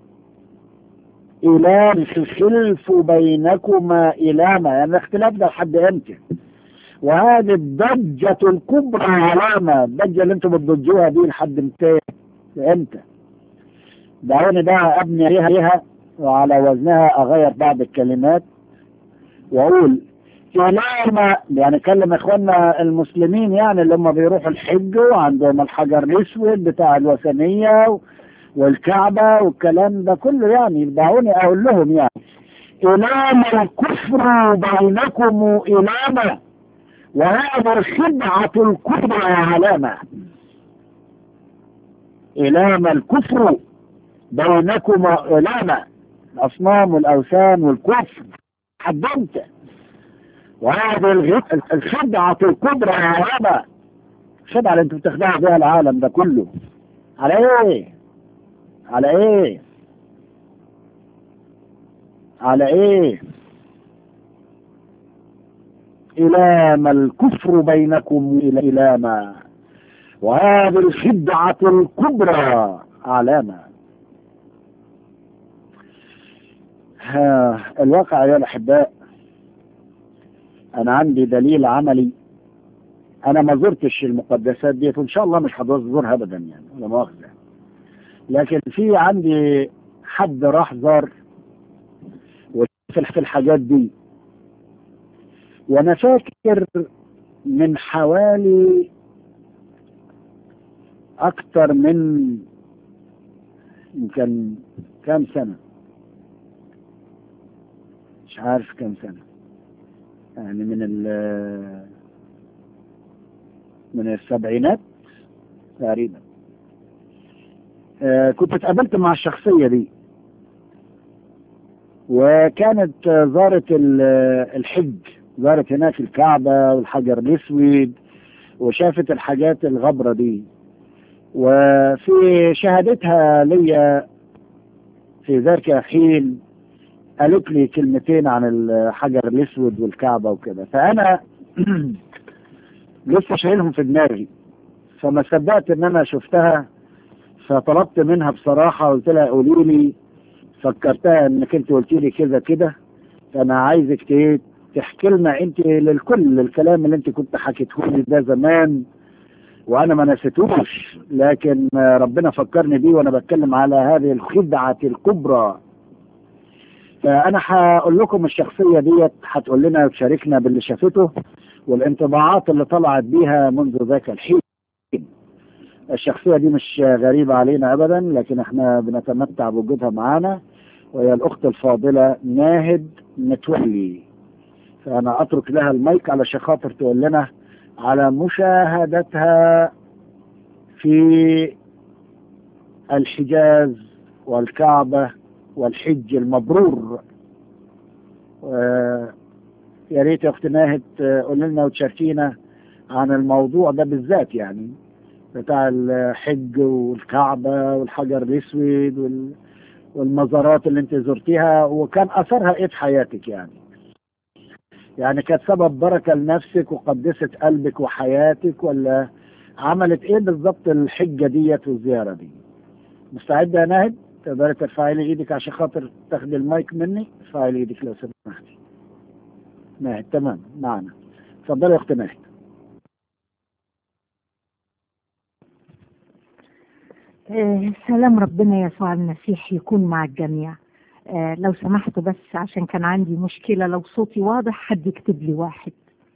إلام الخلف بينكما إلاما يعني الاختلاف ده لحد امتى وهذه الضجة الكبرى علامة الضجة اللي انتم بتضجوها دي لحد امتى امتى دعوني بقى ابني عليها وعلى وزنها اغير بعض الكلمات واقول إمامة يعني كلم اخواننا المسلمين يعني اللي هم بيروحوا الحج وعندهم الحجر الاسود بتاع الوثنية والكعبة والكلام ده كله يعني دعوني اقول لهم يعني إمام الكفر بينكم إمامة وهذا الخدعة الكبرى علامة إلام الكفر بينكما إلامة الأصنام والأوثان والكفر حدمت وهذه الخدعة الكبرى علامة الخدعة اللي انتوا بتخدعوا بها العالم ده كله على ايه على ايه على ايه إلام الكفر بينكم إلاما وهذه الخدعة الكبرى علامة الواقع يا الأحباء أنا عندي دليل عملي أنا ما زرتش المقدسات دي وإن شاء الله مش هزورها أبدا يعني ولا مؤاخذة لكن في عندي حد راح زار في الحاجات دي وانا فاكر من حوالي اكتر من يمكن كام سنة مش عارف كام سنة يعني من ال من السبعينات تقريبا آه كنت اتقابلت مع الشخصية دي وكانت زارت الحج زارت هناك الكعبة والحجر الأسود وشافت الحاجات الغبرة دي وفي شهادتها ليا في ذاك الحين قالت لي كلمتين عن الحجر الأسود والكعبة وكده فأنا لسه شايلهم في دماغي فما صدقت إن أنا شفتها فطلبت منها بصراحة قلت لها قولي لي فكرتها إنك أنت قلت لي كذا كده فأنا عايزك تحكي لنا انت للكل الكلام اللي انت كنت حكيته لي ده زمان وانا ما نسيتوش لكن ربنا فكرني بيه وانا بتكلم على هذه الخدعة الكبرى فانا هقول لكم الشخصية ديت هتقول لنا وتشاركنا باللي شافته والانطباعات اللي طلعت بيها منذ ذاك الحين الشخصية دي مش غريبة علينا ابدا لكن احنا بنتمتع بوجودها معانا وهي الاخت الفاضلة ناهد متولي فأنا أترك لها المايك علشان خاطر تقول لنا على مشاهدتها في الحجاز والكعبة والحج المبرور آه، يا ريت يا اخت ناهد تقول لنا وتشاركينا عن الموضوع ده بالذات يعني بتاع الحج والكعبة والحجر الأسود وال- والمزارات اللي انت زرتيها وكان أثرها ايه في حياتك يعني يعني كانت سبب بركة لنفسك وقدست قلبك وحياتك ولا عملت ايه بالظبط الحجة ديت والزيارة دي مستعدة يا ناهد تقدري ترفعي لي ايدك عشان خاطر تاخدي المايك مني ارفعي لي ايدك لو سمحتي ناهد تمام معنا اتفضلي يا اخت ناهد آه، سلام ربنا يسوع المسيح يكون مع الجميع آه، لو سمحتوا بس عشان كان عندي مشكلة لو صوتي واضح حد يكتب لي واحد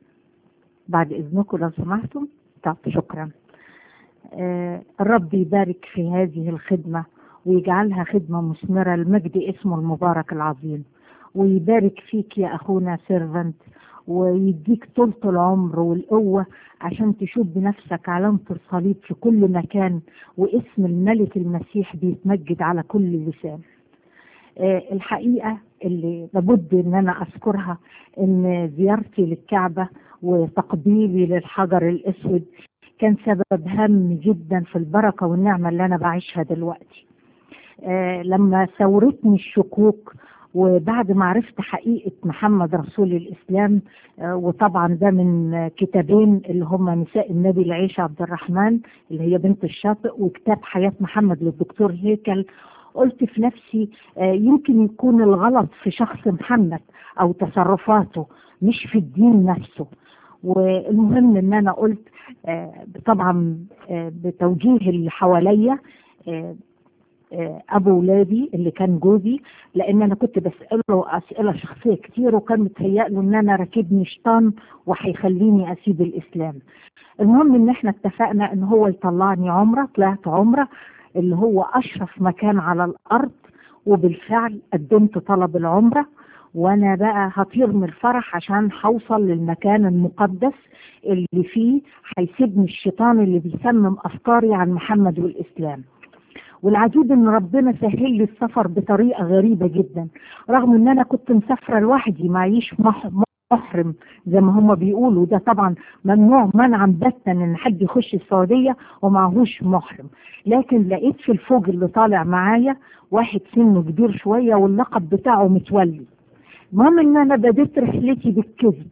بعد إذنكم لو سمحتم طب شكرا آه، الرب يبارك في هذه الخدمة ويجعلها خدمة مثمرة لمجد اسمه المبارك العظيم ويبارك فيك يا أخونا سيرفنت ويديك طولة العمر والقوة عشان تشوف بنفسك علامة الصليب في كل مكان واسم الملك المسيح بيتمجد على كل لسان آه، الحقيقة اللي لابد ان انا اذكرها ان زيارتي للكعبة وتقبيلي للحجر الاسود كان سبب هام جدا في البركة والنعمة اللي انا بعيشها دلوقتي آه، لما ثورتني الشكوك وبعد ما عرفت حقيقة محمد رسول الإسلام آه، وطبعا ده من آه، كتابين اللي هما نساء النبي العيشة عبد الرحمن اللي هي بنت الشاطئ وكتاب حياة محمد للدكتور هيكل قلت في نفسي آه، يمكن يكون الغلط في شخص محمد أو تصرفاته مش في الدين نفسه والمهم ان انا قلت آه، طبعا آه، بتوجيه اللي حواليا آه، آه، ابو ولادي اللي كان جوزي لان انا كنت بساله اسئله شخصيه كتير وكان متهيأ له ان انا راكبني شيطان وهيخليني اسيب الاسلام المهم ان احنا اتفقنا ان هو يطلعني عمره طلعت عمره اللي هو اشرف مكان على الارض وبالفعل قدمت طلب العمره وانا بقى هطير من الفرح عشان هوصل للمكان المقدس اللي فيه هيسيبني الشيطان اللي بيسمم افكاري عن محمد والاسلام والعجيب ان ربنا سهل لي السفر بطريقه غريبه جدا رغم ان انا كنت مسافره لوحدي معيش مح- محرم زي ما هم بيقولوا ده طبعا ممنوع منعا باتا ان حد يخش السعوديه ومعهوش محرم لكن لقيت في الفوج اللي طالع معايا واحد سنه كبير شويه واللقب بتاعه متولي المهم ان انا بديت رحلتي بالكذب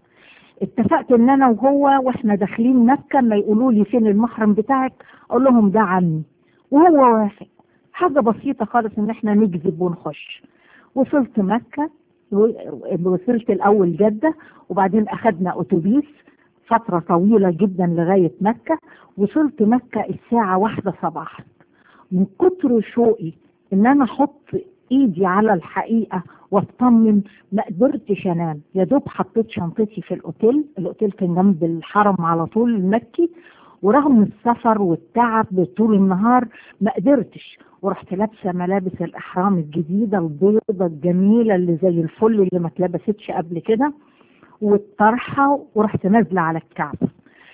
اتفقت ان انا وهو واحنا داخلين مكه ما يقولوا لي فين المحرم بتاعك اقول لهم ده عمي وهو وافق حاجه بسيطه خالص ان احنا نكذب ونخش وصلت مكه و- وصلت الاول جده وبعدين اخدنا اتوبيس فتره طويله جدا لغايه مكه وصلت مكه الساعه واحدة صباحا من كتر شوقي ان انا احط ايدي على الحقيقه واطمن ما قدرتش انام يا دوب حطيت شنطتي في الاوتيل الاوتيل كان جنب الحرم على طول المكي ورغم السفر والتعب طول النهار ما قدرتش ورحت لابسه ملابس الاحرام الجديده البيضه الجميله اللي زي الفل اللي ما اتلبستش قبل كده والطرحه ورحت نازله على الكعبه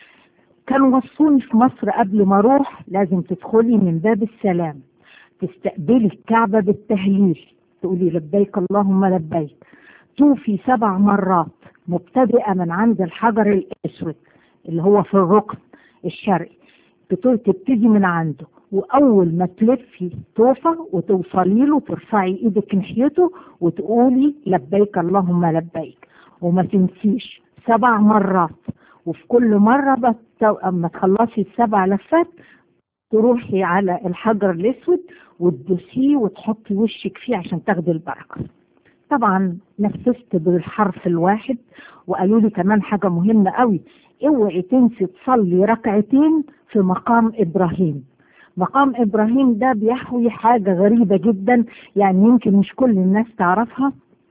كانوا وصوني في مصر قبل ما اروح لازم تدخلي من باب السلام تستقبلي الكعبه بالتهليل تقولي لبيك اللهم لبيك توفي سبع مرات مبتدئه من عند الحجر الاسود اللي هو في الركن الشرقي بتقول تبتدي من عنده واول ما تلفي توفى وتوصلي له ترفعي ايدك ناحيته وتقولي لبيك اللهم لبيك وما تنسيش سبع مرات وفي كل مره بت... اما تخلصي السبع لفات تروحي على الحجر الاسود وتدوسيه وتحطي وشك فيه عشان تاخدي البركه طبعا نفذت بالحرف الواحد وقالوا لي كمان حاجه مهمه قوي اوعي تنسي تصلي ركعتين في مقام ابراهيم مقام ابراهيم ده بيحوي حاجه غريبه جدا يعني يمكن مش كل الناس تعرفها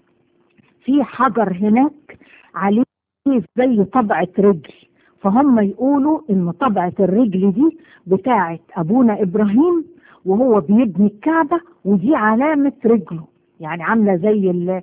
في حجر هناك عليه زي طبعه رجل فهم يقولوا ان طبعه الرجل دي بتاعه ابونا ابراهيم وهو بيبني الكعبه ودي علامه رجله يعني عامله زي ال-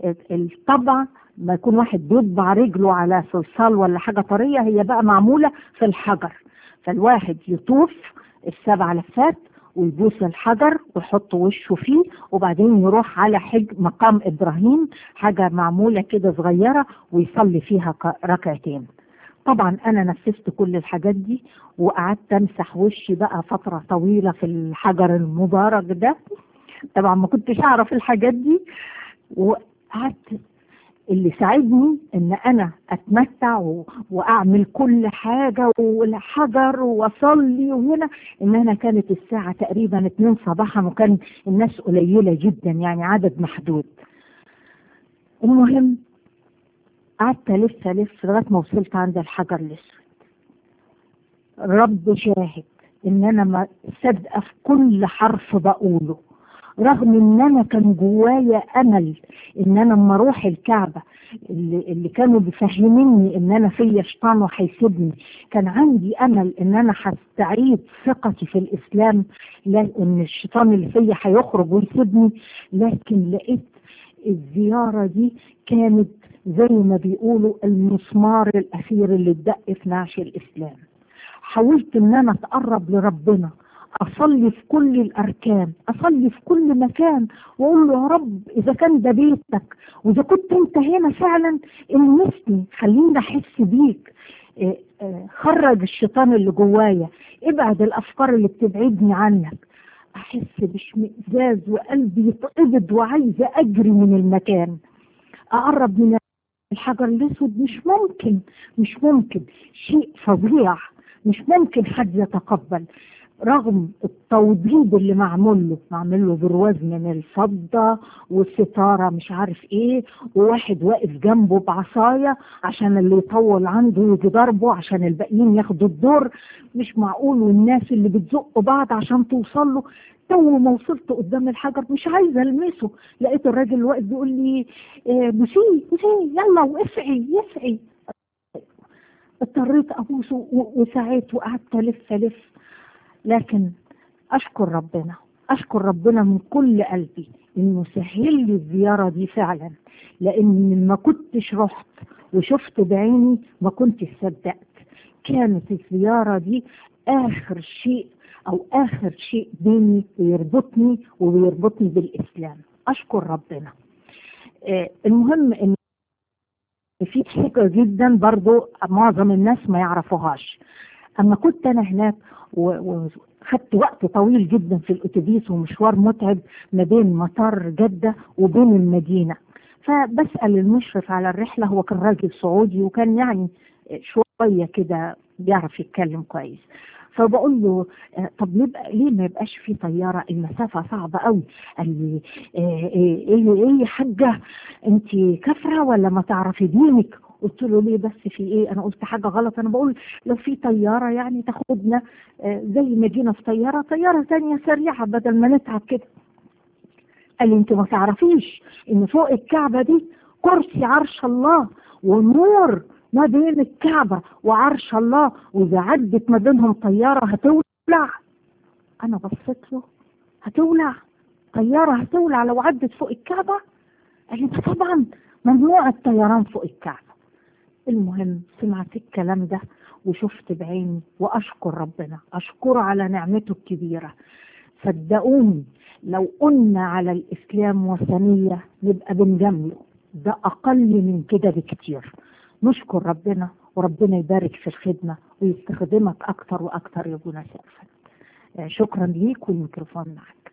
الطبع ما يكون واحد بيطبع رجله على صلصال ولا حاجه طريه هي بقى معموله في الحجر فالواحد يطوف السبع لفات ويبوس الحجر ويحط وشه فيه وبعدين يروح على حج مقام إبراهيم حاجة معمولة كده صغيرة ويصلي فيها ك- ركعتين طبعا أنا نفذت كل الحاجات دي وقعدت أمسح وشي بقى فترة طويلة في الحجر المبارك ده طبعا ما كنتش أعرف الحاجات دي وقعدت اللي ساعدني ان انا اتمتع و... واعمل كل حاجة والحجر واصلي وهنا ان انا كانت الساعة تقريبا اتنين صباحا وكان الناس قليلة جدا يعني عدد محدود المهم قعدت الف الف لغاية ما وصلت عند الحجر الاسود رب شاهد ان انا ما صادقة في كل حرف بقوله رغم ان انا كان جوايا امل ان انا لما اروح الكعبه اللي, اللي كانوا بيفهموني ان انا فيا شيطان وهيسيبني كان عندي امل ان انا هستعيد ثقتي في الاسلام لا ان الشيطان اللي فيا هيخرج ويسيبني لكن لقيت الزياره دي كانت زي ما بيقولوا المسمار الاخير اللي اتدق في نعش الاسلام حاولت ان انا اتقرب لربنا اصلي في كل الاركان اصلي في كل مكان واقول له يا رب اذا كان ده بيتك واذا كنت انت هنا فعلا المسني خليني احس بيك إيه، إيه، خرج الشيطان اللي جوايا ابعد الافكار اللي بتبعدني عنك احس باشمئزاز وقلبي يتقبض وعايزه اجري من المكان اقرب من الحجر الاسود مش ممكن مش ممكن شيء فظيع مش ممكن حد يتقبل رغم التوضيب اللي معمول له معمول له برواز من الفضة والستارة مش عارف ايه وواحد واقف جنبه بعصاية عشان اللي يطول عنده يجي ضربه عشان الباقيين ياخدوا الدور مش معقول والناس اللي بتزق بعض عشان توصل له تو ما وصلت قدام الحجر مش عايزه المسه لقيت الراجل واقف بيقول لي إيه بوسيه بوسيه يلا وافعي يفعي اضطريت ابوسه و- وسعيت وقعدت الف الف لكن اشكر ربنا اشكر ربنا من كل قلبي انه سهل لي الزياره دي فعلا لان ما كنتش رحت وشفت بعيني ما كنتش صدقت كانت الزياره دي اخر شيء او اخر شيء بيني ويربطني ويربطني بالاسلام اشكر ربنا آه، المهم ان في حاجة جدا برضو معظم الناس ما يعرفوهاش اما كنت انا هناك و- وخدت وقت طويل جدا في الاتوبيس ومشوار متعب ما بين مطار جدة وبين المدينة فبسأل المشرف على الرحلة هو كان راجل سعودي وكان يعني شوية كده بيعرف يتكلم كويس فبقول له آه، طب يبقى ليه ما يبقاش في طيارة المسافة صعبة قوي قال لي آه، ايه ايه ايه يا حاجة انت كافرة ولا ما تعرفي دينك قلت له ليه بس في ايه انا قلت حاجة غلط انا بقول لو في طيارة يعني تاخدنا آه، زي ما جينا في طيارة طيارة ثانية سريعة بدل ما نتعب كده قال لي انت ما تعرفيش ان فوق الكعبة دي كرسي عرش الله ونور ما بين الكعبة وعرش الله وإذا عدت ما بينهم طيارة هتولع أنا بصيت له هتولع طيارة هتولع لو عدت فوق الكعبة قال لي ده طبعا ممنوع الطيران فوق الكعبة المهم سمعت الكلام ده وشفت بعيني وأشكر ربنا أشكره على نعمته الكبيرة صدقوني لو قلنا على الإسلام وثنية نبقى بنجامله ده أقل من كده بكتير نشكر ربنا وربنا يبارك في الخدمة ويستخدمك أكتر وأكتر يا أبونا سقفا آه، شكرا ليك والميكروفون معك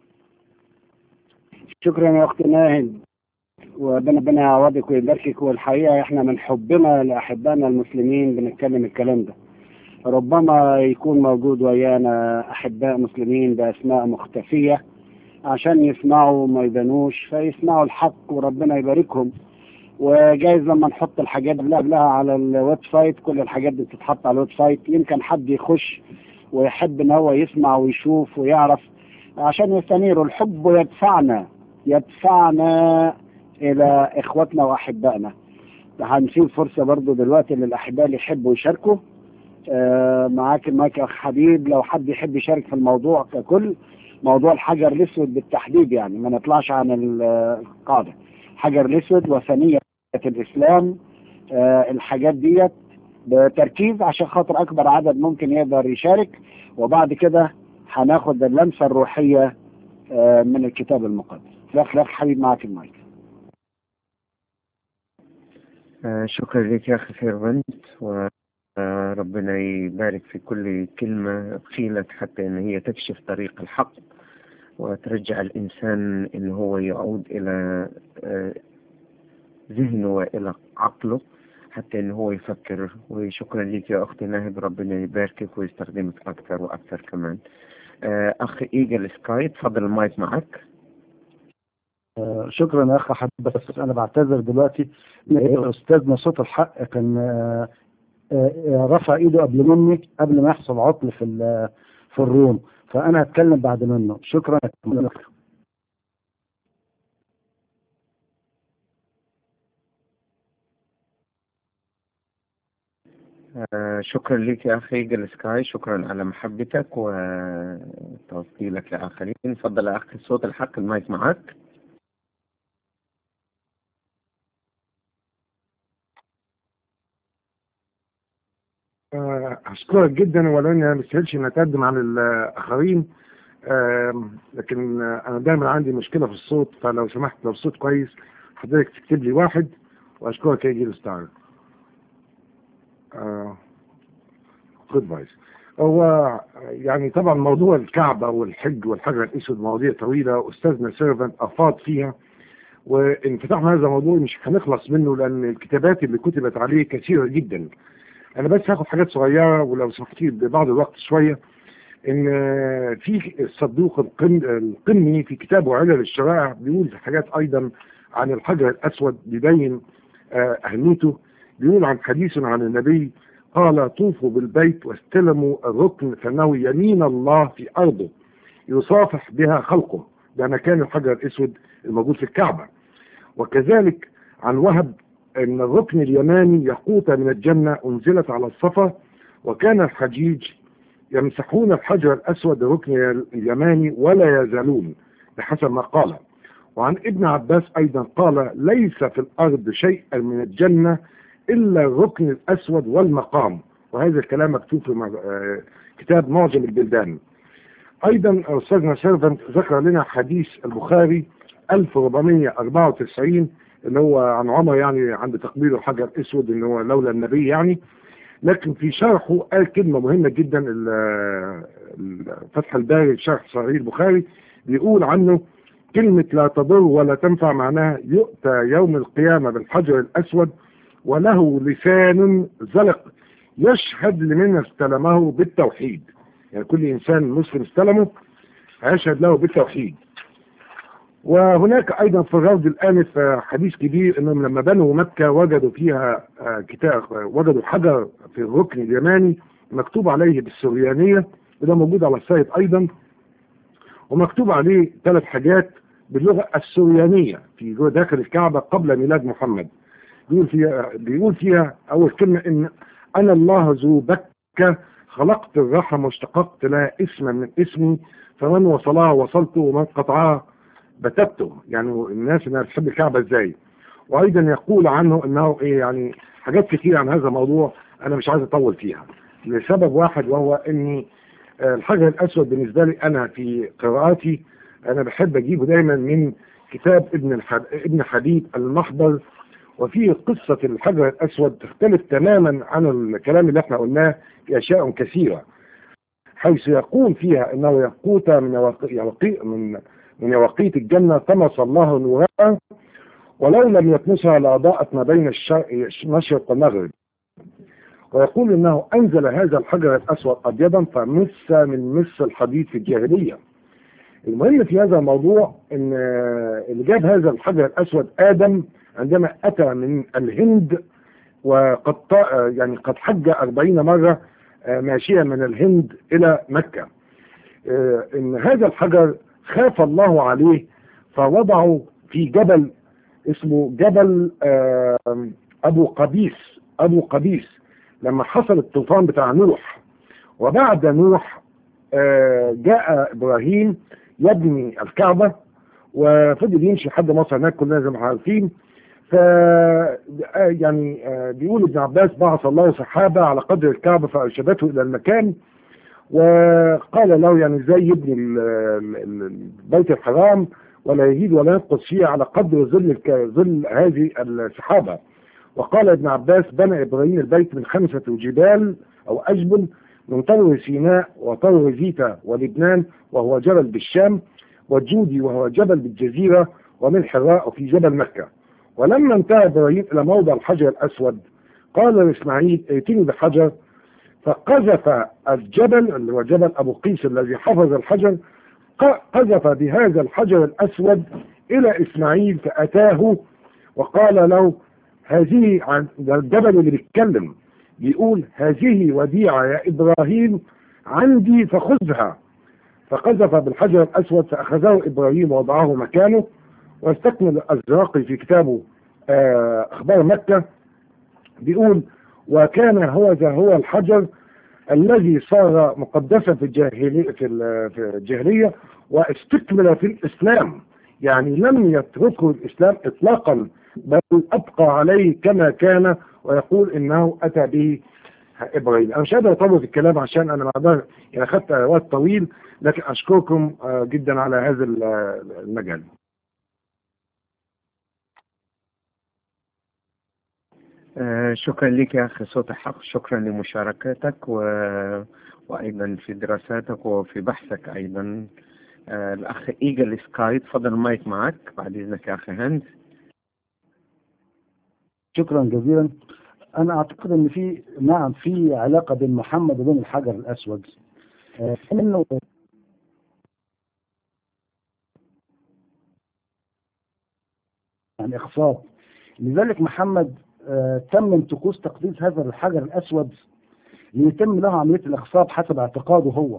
شكرا يا اختي ناهد وربنا ربنا يعوضك ويباركك والحقيقه احنا من حبنا لاحبائنا المسلمين بنتكلم الكلام ده ربما يكون موجود ويانا احباء مسلمين باسماء مختفيه عشان يسمعوا ما يبانوش فيسمعوا الحق وربنا يباركهم وجايز لما نحط الحاجات قبلها قبلها على الويب سايت كل الحاجات دي بتتحط على الويب سايت يمكن حد يخش ويحب ان هو يسمع ويشوف ويعرف عشان يستنيروا الحب يدفعنا يدفعنا الى اخواتنا واحبائنا هنسيب فرصه برضو دلوقتي للاحباء اللي يحبوا يشاركوا آه، معاك المايك يا اخ حبيب لو حد يحب يشارك في الموضوع ككل موضوع الحجر الاسود بالتحديد يعني ما نطلعش عن ال- القاعده حجر الاسود وثنيه الاسلام آه، الحاجات ديت بتركيز عشان خاطر اكبر عدد ممكن يقدر يشارك وبعد كده هناخد اللمسة الروحية آه، من الكتاب المقدس الأخ الأخ حبيب معك المايك آه، شكرا لك يا أخي سيرفنت وربنا يبارك في كل كلمة قيلت حتى أن هي تكشف طريق الحق وترجع الإنسان أن هو يعود إلى آه، ذهنه وإلى عقله حتى أن هو يفكر وشكرا لك يا أختي ناهد ربنا يباركك ويستخدمك أكثر وأكثر كمان آه، أخ إيجل سكاي تفضل المايك معك آه، شكرا يا اخ حبيب بس انا بعتذر دلوقتي لأن استاذنا صوت الحق كان آه، آه، رفع ايده قبل مني قبل ما يحصل عطل في ال- في الروم فانا هتكلم بعد منه شكرا آه، شكرا لك يا أخي إيجل سكاي شكرا على محبتك وتوصيلك لآخرين تفضل يا أخي صوت الحق المايك معك آه، أشكرك جدا ولو إني ما بستاهلش إني أتقدم عن الآخرين آم، لكن آه، أنا دايما عندي مشكلة في الصوت فلو سمحت لو الصوت كويس حضرتك تكتب لي واحد وأشكرك يا جيل ستار جود فايس هو يعني طبعا موضوع الكعبة والحج والحجر الأسود مواضيع طويلة أستاذنا سيرفنت أفاض فيها وإن فتحنا هذا الموضوع مش هنخلص منه لأن الكتابات اللي كتبت عليه كثيرة جدا انا بس هاخد حاجات صغيره ولو سمحتي ببعض الوقت شويه ان في الصدوق القن- القني في كتابه علل الشرائع بيقول في حاجات ايضا عن الحجر الاسود بيبين آه، اهميته بيقول عن حديث عن النبي قال طوفوا بالبيت واستلموا الركن فانه يمين الله في ارضه يصافح بها خلقه ده مكان الحجر الاسود الموجود في الكعبه وكذلك عن وهب ان الركن اليماني يقوت من الجنه انزلت على الصفا وكان الحجيج يمسحون الحجر الاسود الركن اليماني ولا يزالون بحسب ما قال وعن ابن عباس ايضا قال ليس في الارض شيء من الجنه الا الركن الاسود والمقام وهذا الكلام مكتوب في مع- آه، كتاب معجم البلدان ايضا استاذنا سيرفنت ذكر لنا حديث البخاري 1494 اللي هو عن عمر يعني عند تقبيل الحجر الاسود ان هو لولا النبي يعني لكن في شرحه قال كلمه مهمه جدا ال- ال- فتح الباري في شرح صحيح البخاري بيقول عنه كلمة لا تضر ولا تنفع معناها يؤتى يوم القيامة بالحجر الأسود وله لسان زلق يشهد لمن استلمه بالتوحيد يعني كل إنسان مسلم استلمه هيشهد له بالتوحيد وهناك ايضا في الروض الانف آه، حديث كبير انهم لما بنوا مكه وجدوا فيها آه، كتاب آه، وجدوا حجر في الركن اليماني مكتوب عليه بالسريانيه وده موجود على السايت ايضا ومكتوب عليه ثلاث حاجات باللغه السريانيه في جوه داخل الكعبه قبل ميلاد محمد بيقول فيها بيقول فيها اول كلمه ان انا الله ذو بكه خلقت الرحم واشتققت لها اسما من اسمي فمن وصلها وصلته ومن قطعها بتته يعني الناس انها بتحب الكعبه ازاي وايضا يقول عنه انه ايه يعني حاجات كتير عن هذا الموضوع انا مش عايز اطول فيها لسبب واحد وهو اني آه، الحجر الاسود بالنسبه لي انا في قراءاتي انا بحب اجيبه دايما من كتاب ابن الحب... ابن حبيب المحضر وفيه قصه الحجر الاسود تختلف تماما عن الكلام اللي احنا قلناه في اشياء كثيره حيث يقول فيها انه يقوت من يواقي... يواقي... من من يواقيت الجنة طمس الله نورها ولو لم يطمسها لأضاءت ما بين الشرق المشرق والمغرب ويقول انه انزل هذا الحجر الاسود ابيضا فمس من مس الحديد في الجاهليه. المهم في هذا الموضوع ان اللي جاب هذا الحجر الاسود ادم عندما اتى من الهند وقد ط- يعني قد حج أربعين مرة آه، ماشيا من الهند إلى مكة آه، إن هذا الحجر خاف الله عليه فوضعه في جبل اسمه جبل آه، أبو قبيس أبو قبيس لما حصل الطوفان بتاع نوح وبعد نوح آه، جاء إبراهيم يبني الكعبة وفضل يمشي لحد ما وصل هناك كلنا زي ما احنا عارفين ف آه، يعني آه، بيقول ابن عباس بعث الله سحابة على قدر الكعبة فأرشدته إلى المكان وقال له يعني ازاي يبني ال- ال- ال- البيت الحرام ولا يزيد ولا ينقص فيه على قدر ظل الك- ظل هذه السحابة وقال ابن عباس بنى إبراهيم البيت من خمسة جبال أو أجبل من طور سيناء وطور زيتا ولبنان وهو جبل بالشام والجودي وهو جبل بالجزيرة ومن حراء في جبل مكة ولما انتهى إبراهيم إلى موضع الحجر الأسود قال لإسماعيل ائتني بحجر فقذف الجبل اللي هو جبل أبو قيس الذي حفظ الحجر ق- قذف بهذا الحجر الأسود إلى إسماعيل فأتاه وقال له هذه عن ده الجبل اللي بيتكلم بيقول هذه وديعة يا إبراهيم عندي فخذها فقذف بالحجر الأسود فأخذه إبراهيم ووضعه مكانه واستكمل الزراقي في كتابه آه، أخبار مكة بيقول وكان هو ذا هو الحجر الذي صار مقدسا في الجاهلية في ال- في الجاهلية واستكمل في الإسلام يعني لم يتركه الإسلام إطلاقا بل أبقى عليه كما كان ويقول إنه أتى به إبراهيم أنا مش قادر أطول في الكلام عشان أنا بعدها يعني أخذت وقت طويل لكن أشكركم آه، جدا على هذا ال- المجال آه، شكرا لك يا أخي صوت الحق شكرا لمشاركتك و... وأيضا في دراساتك وفي بحثك أيضا آه، الأخ إيجل سكاي تفضل المايك معك بعد إذنك يا أخي هند شكرا جزيلا انا اعتقد ان في نعم في علاقه بين محمد وبين الحجر الاسود آه، انه يعني اخفاض لذلك محمد آه، تم من طقوس تقديس هذا الحجر الاسود ليتم له عمليه الاخفاض حسب اعتقاده هو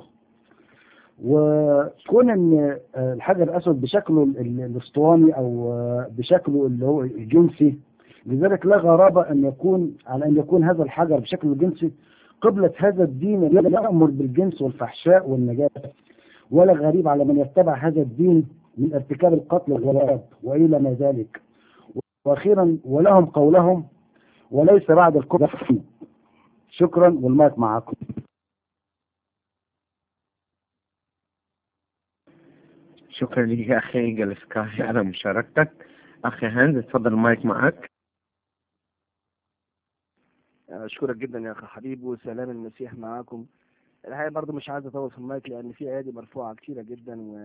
وكون ان آه، الحجر الاسود بشكله ال- ال- الاسطواني او آه، بشكله اللي هو الجنسي لذلك لا غرابة أن يكون على أن يكون هذا الحجر بشكل الجنسي قبلة هذا الدين الذي يأمر بالجنس والفحشاء والنجاسة ولا غريب على من يتبع هذا الدين من ارتكاب القتل والغلاب وإلى ما ذلك وأخيرا ولهم قولهم وليس بعد الكفر شكرا والمايك معكم شكرا لك يا أخي إيجل سكاي على مشاركتك أخي هند تفضل المايك معك أشكرك جدا يا أخي حبيب وسلام المسيح معاكم الحقيقة برضو مش عايز أطول في المايك لأن في أيادي مرفوعة كتيرة جدا و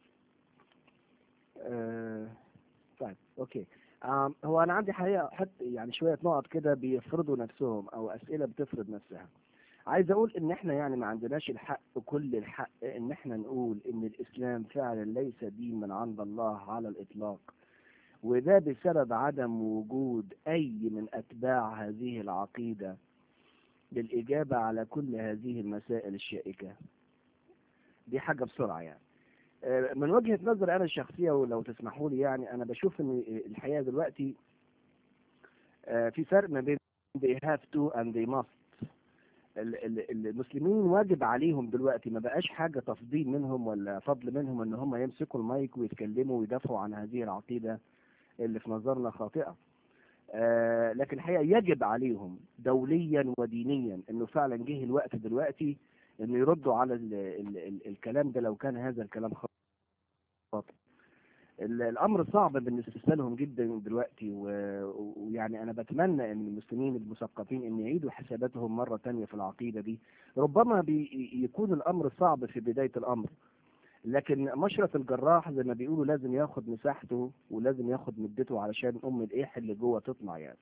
آه... طيب أوكي آم، هو أنا عندي حقيقة حتى يعني شوية نقط كده بيفرضوا نفسهم أو أسئلة بتفرض نفسها عايز أقول إن إحنا يعني ما عندناش الحق كل الحق إن إحنا نقول إن الإسلام فعلا ليس دين من عند الله على الإطلاق وده بسبب عدم وجود أي من أتباع هذه العقيدة للإجابة على كل هذه المسائل الشائكة دي حاجة بسرعة يعني آه، من وجهة نظري أنا الشخصية ولو تسمحوا لي يعني أنا بشوف إن الحياة دلوقتي آه، في فرق ما بين they have to and they must ال- ال- المسلمين واجب عليهم دلوقتي ما بقاش حاجة تفضيل منهم ولا فضل منهم ان هم يمسكوا المايك ويتكلموا ويدافعوا عن هذه العقيدة اللي في نظرنا خاطئة آه لكن الحقيقة يجب عليهم دوليا ودينيا انه فعلا جه الوقت دلوقتي انه يردوا على ال ال ال الكلام ده لو كان هذا الكلام خاطئ ال- الامر صعب بالنسبه لهم جدا دلوقتي و- ويعني انا بتمنى ان المسلمين المثقفين ان يعيدوا حساباتهم مره تانية في العقيده دي ربما بي يكون الامر صعب في بدايه الامر لكن مشرط الجراح زي ما بيقولوا لازم ياخد مساحته ولازم ياخد مدته علشان ام الايح اللي جوه تطلع يعني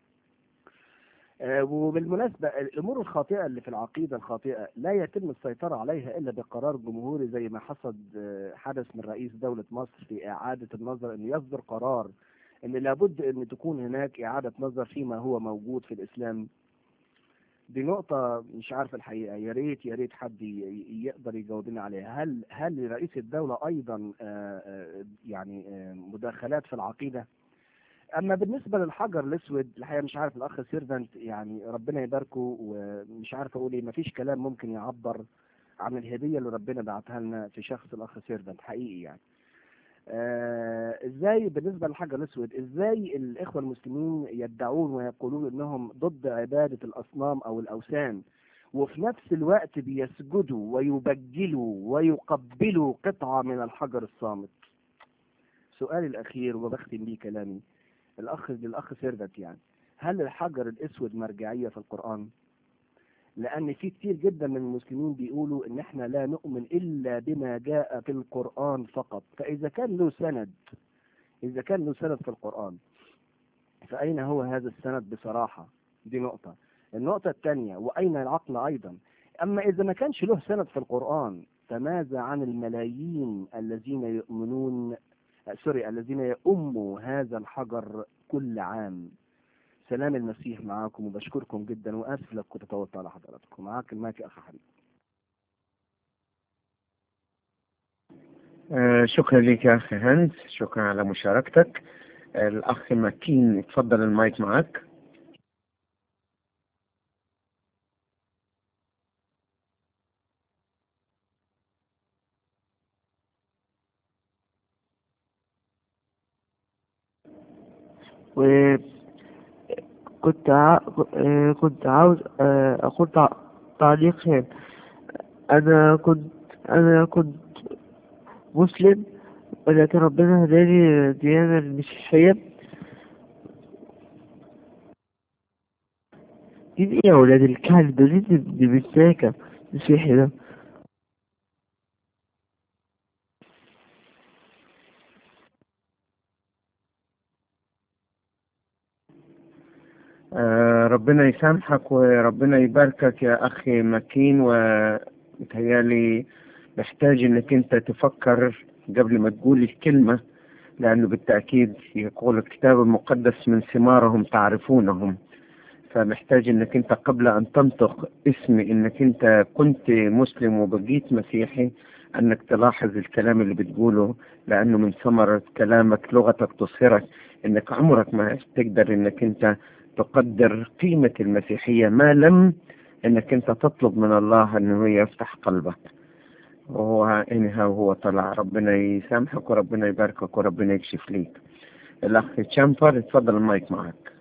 آه، وبالمناسبة الأمور الخاطئة اللي في العقيدة الخاطئة لا يتم السيطرة عليها إلا بقرار جمهوري زي ما حصل آه، حدث من رئيس دولة مصر في إعادة النظر أن يصدر قرار أن لابد أن تكون هناك إعادة نظر فيما هو موجود في الإسلام دي نقطة مش عارف الحقيقة يا ريت يا ريت حد ي- ي- يقدر يجاوبنا عليها هل هل رئيس الدولة أيضا آه، آه، يعني آه، مداخلات في العقيدة اما بالنسبه للحجر الاسود الحقيقه مش عارف الاخ سيرفنت يعني ربنا يباركه ومش عارف اقول ايه مفيش كلام ممكن يعبر عن الهديه اللي ربنا بعتها لنا في شخص الاخ سيرفنت حقيقي يعني آه ازاي بالنسبه للحجر الاسود ازاي الاخوه المسلمين يدعون ويقولون انهم ضد عباده الاصنام او الاوثان وفي نفس الوقت بيسجدوا ويبجلوا ويقبلوا قطعة من الحجر الصامت سؤالي الأخير وبختم بيه كلامي الأخ للأخ سيرفت يعني هل الحجر الأسود مرجعية في القرآن؟ لأن في كتير جدا من المسلمين بيقولوا إن إحنا لا نؤمن إلا بما جاء في القرآن فقط فإذا كان له سند إذا كان له سند في القرآن فأين هو هذا السند بصراحة دي نقطة النقطة الثانية وأين العقل أيضا أما إذا ما كانش له سند في القرآن فماذا عن الملايين الذين يؤمنون آه، سوري الذين يؤموا هذا الحجر كل عام سلام المسيح معاكم وبشكركم جدا واسف لو كنت طولت على حضراتكم معاك المايك يا اخ حبيبي آه، شكرا لك يا أخي هند شكرا على مشاركتك الأخ مكين تفضل المايك معك وكنت ع... آه، كنت عاوز آه، أقول تع- تعليق هام أنا كنت أنا كنت مسلم ولكن ربنا هداني الديانة المسيحية دين ايه يا ولاد الكلب ده دين دي مساكة مسيحي ده آه، ربنا يسامحك وربنا يباركك يا أخي مكين ومتهيألي محتاج إنك أنت تفكر قبل ما تقول الكلمة لأنه بالتأكيد يقول الكتاب المقدس من ثمارهم تعرفونهم فمحتاج إنك أنت قبل أن تنطق اسم إنك أنت كنت مسلم وبقيت مسيحي أنك تلاحظ الكلام اللي بتقوله لأنه من ثمرة كلامك لغتك تصهرك إنك عمرك ما تقدر إنك أنت تقدر قيمة المسيحية ما لم انك انت تطلب من الله انه يفتح قلبك وهو انها هو طلع ربنا يسامحك وربنا يباركك وربنا يكشف ليك الاخ تشامبر اتفضل المايك معك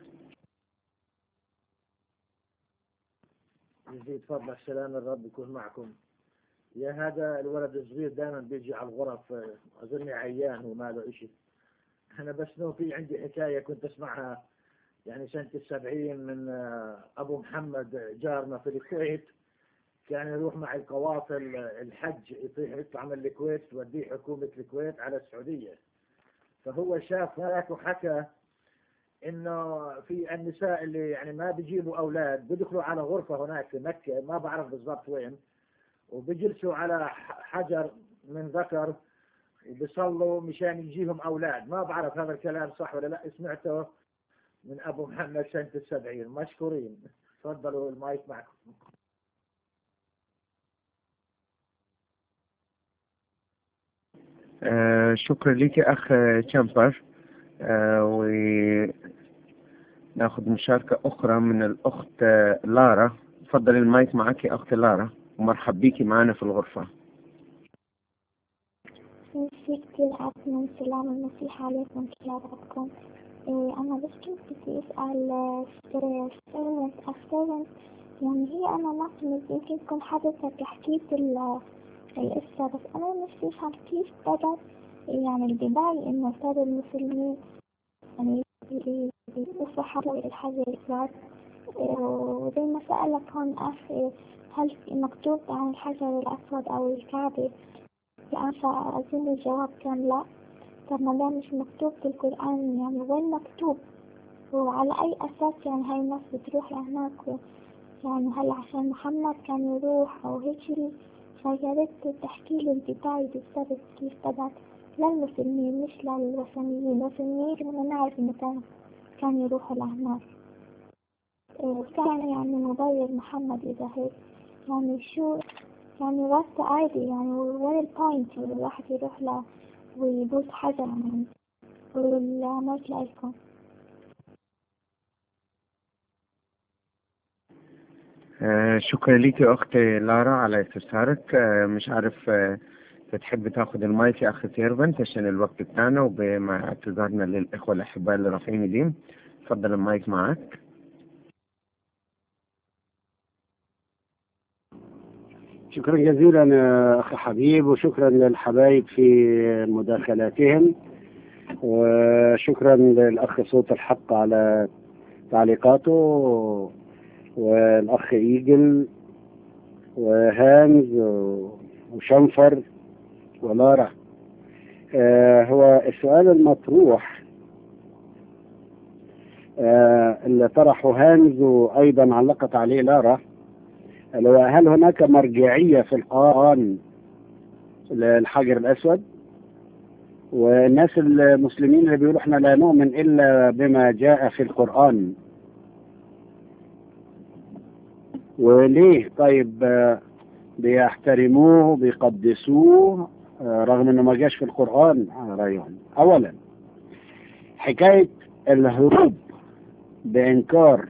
يزيد فضل السلام الرب يكون معكم يا هذا الولد الصغير دائما بيجي على الغرف آه، اظني عيان وما له اشي انا بس نو في عندي حكايه كنت اسمعها يعني سنة السبعين من آه، ابو محمد جارنا في الكويت كان يروح مع القوافل آه، الحج يطيح يطلع من الكويت توديه حكومة الكويت على السعودية فهو شاف هناك وحكى انه في النساء اللي يعني ما بيجيبوا اولاد بيدخلوا على غرفة هناك في مكة ما بعرف بالضبط وين وبيجلسوا على ح- حجر من ذكر وبيصلوا مشان يجيهم اولاد ما بعرف هذا الكلام صح ولا لا سمعته من ابو محمد سنة السبعين مشكورين تفضلوا المايك معكم آه شكرا لك يا اخ تشامبر آه وناخذ مشاركة اخرى من الاخت آه، لارا تفضل المايك معك يا اخت لارا ومرحب بيكي معنا في الغرفة في كتير عظيم سلام المسيح عليكم كلابكم إيه أنا بس كنت بدي أسأل سيرفنت أسيرنت يعني هي أنا ما فهمت يمكن تكون حضرتك حكيت ال- القصة بس أنا مش بفهم كيف بدأت يعني البداية إنه صار المسلمين يعني يوقفوا حول الحجر الأسود إيه، وزي ما سألك هون أخ إيه، هل في مكتوب عن الحجر الأسود أو الكعبة لأن فأظن الجواب كان لا طب ما دام مش مكتوب في القرآن يعني وين مكتوب وعلى أي أساس يعني هاي الناس بتروح لهناك و- يعني هل عشان محمد كان يروح أو هيك شي فيا ريت تحكي لي البداية بالضبط كيف بدأت للمسلمين مش للوثنيين الوثنيين كنا نعرف إنه كان كان يروحوا لهناك إيه، كان يعني مغير محمد إذا هيك يعني شو يعني وات عادي يعني وين البوينت يعني الواحد يروح له ويبوس حجر يعني والمايك لإلكم آه شكرا لك يا اخت لارا على استفسارك آه مش عارف آه بتحب تاخذ المايك يا اخ سيرفنت عشان الوقت بتاعنا ومع اعتذارنا للاخوه الاحباء اللي رافعين ايديهم تفضل المايك معك شكرا جزيلا يا أخ حبيب وشكرا للحبايب في مداخلاتهم وشكرا للأخ صوت الحق على تعليقاته والأخ إيجل وهانز وشنفر ولارا آه هو السؤال المطروح آه اللي طرحه هانز وأيضا علقت عليه لارا اللي هو هل هناك مرجعية في القرآن للحجر الأسود والناس المسلمين اللي بيقولوا احنا لا نؤمن إلا بما جاء في القرآن وليه طيب آه، بيحترموه بيقدسوه آه، رغم انه ما جاش في القرآن على رأيهم اولا حكاية الهروب بإنكار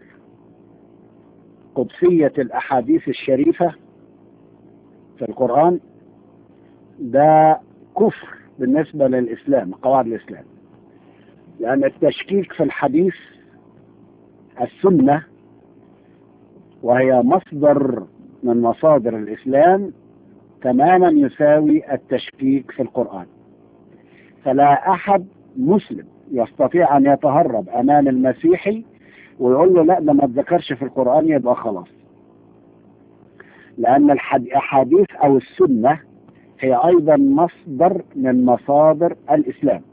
قدسية الأحاديث الشريفة في القرآن ده كفر بالنسبة للإسلام قواعد الإسلام لأن التشكيك في الحديث السنة وهي مصدر من مصادر الإسلام تماما يساوي التشكيك في القرآن فلا أحد مسلم يستطيع أن يتهرب أمام المسيحي ويقول له لا ده ما تذكرش في القرآن يبقى خلاص لأن الأحاديث أو السنة هي أيضا مصدر من مصادر الإسلام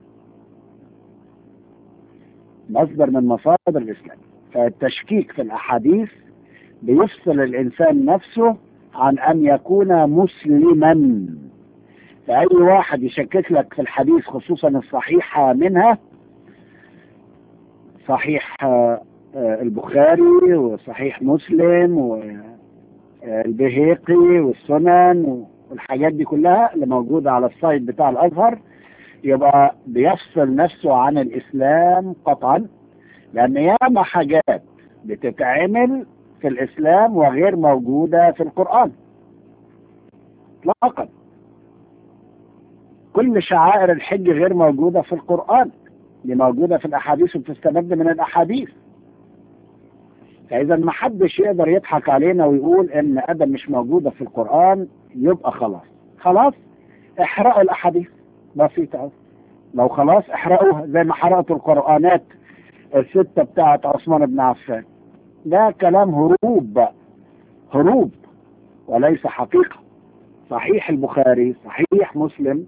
مصدر من مصادر الإسلام فالتشكيك في الأحاديث بيفصل الإنسان نفسه عن أن يكون مسلما فأي واحد يشكك لك في الحديث خصوصا الصحيحة منها صحيح آه، آه، البخاري وصحيح مسلم والبهيقي والسنن والحاجات دي كلها اللي موجودة على السايت بتاع الأزهر يبقى بيفصل نفسه عن الإسلام قطعا لأن ياما حاجات بتتعمل في الإسلام وغير موجودة في القرآن اطلاقا كل شعائر الحج غير موجودة في القرآن دي موجودة في الأحاديث وبتستمد من الأحاديث فإذا ما حدش يقدر يضحك علينا ويقول إن أدم مش موجودة في القرآن يبقى خلاص خلاص احرقوا الأحاديث بسيطة أهو. لو خلاص احرقوها زي ما حرقتوا القرآنات الستة بتاعت عثمان بن عفان ده كلام هروب بقى. هروب وليس حقيقة صحيح البخاري صحيح مسلم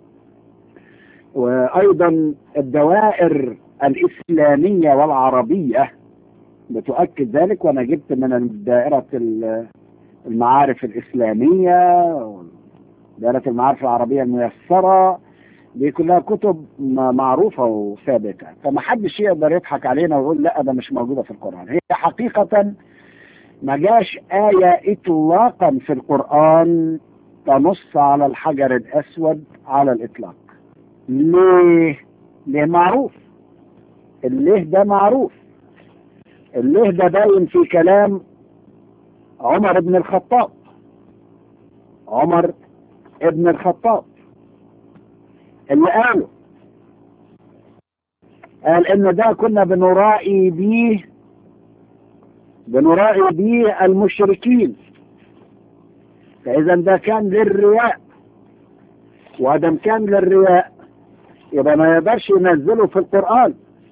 وأيضا الدوائر الإسلامية والعربية بتؤكد ذلك وأنا جبت من دائرة المعارف الإسلامية دائرة المعارف العربية الميسرة دي كلها كتب م- معروفة وثابتة فما حدش يقدر يضحك علينا ويقول لا ده مش موجودة في القرآن هي حقيقة ما جاش آية إطلاقا في القرآن تنص على الحجر الأسود على الإطلاق ليه؟ ليه معروف الليه ده معروف الليه ده باين في كلام عمر بن الخطاب عمر ابن الخطاب اللي قاله قال ان ده كنا بنرائي بيه بنرائي بيه المشركين فاذا ده كان للرياء وادم كان للرياء يبقى ما يقدرش ينزله في القرآن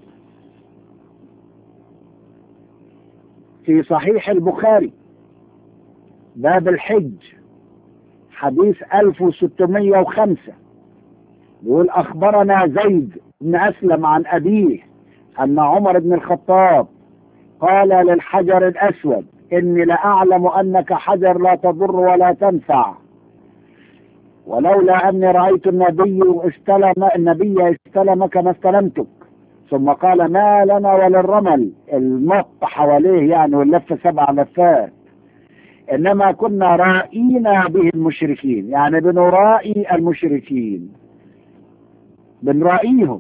في صحيح البخاري باب الحج حديث 1605 يقول أخبرنا زيد بن أسلم عن أبيه أن عمر بن الخطاب قال للحجر الأسود إني لأعلم أنك حجر لا تضر ولا تنفع ولولا أني رأيت النبي استلم النبي استلمك ما استلمتك ثم قال ما لنا وللرمل المط حواليه يعني واللف سبع لفات إنما كنا رائينا به المشركين يعني بنرائي المشركين بنرائيهم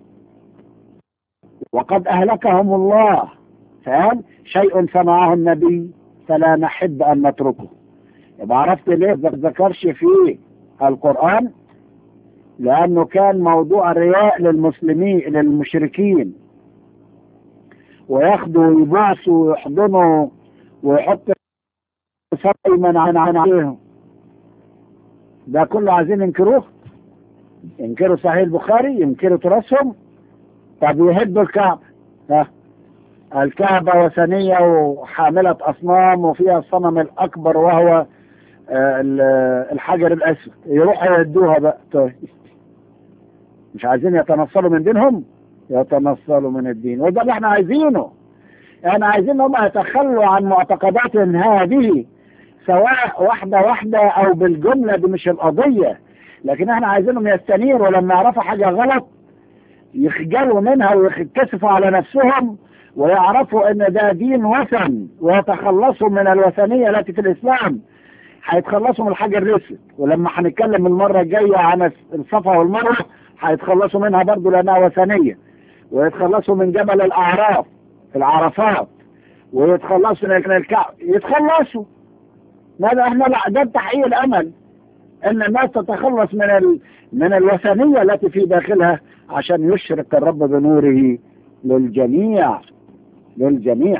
وقد أهلكهم الله فقال شيء سمعه النبي فلا نحب أن نتركه يبقى عرفت ليه ما ذكرش فيه القرآن لأنه كان موضوع الرياء للمسلمين للمشركين وياخدوا ويبعثوا ويحضنوا ويحط صيما عن عن عليهم ده كله عايزين ينكروه ينكروا صحيح البخاري ينكروا تراثهم طب يهدوا الكعبة ها الكعبة وثنية وحاملة أصنام وفيها الصنم الأكبر وهو آه، ال- الحجر الأسود يروحوا يهدوها بقى طيب مش عايزين يتنصلوا من دينهم يتنصلوا من الدين وده اللي احنا عايزينه احنا عايزين هم يتخلوا عن معتقداتهم هذه سواء واحدة واحدة او بالجملة دي مش القضية لكن احنا عايزينهم يستنيروا لما يعرفوا حاجة غلط يخجلوا منها ويتكسفوا على نفسهم ويعرفوا ان ده دين وثن ويتخلصوا من الوثنية التي في الاسلام هيتخلصوا من الحجر الاسود ولما هنتكلم المرة الجاية عن الصفا والمروة هيتخلصوا منها برضو لانها وثنية ويتخلصوا من جبل الاعراف العرفات ويتخلصوا من الكعب يتخلصوا ماذا احنا لا ده تحقيق الامل ان الناس تتخلص من ال... من الوثنية التي في داخلها عشان يشرق الرب بنوره للجميع للجميع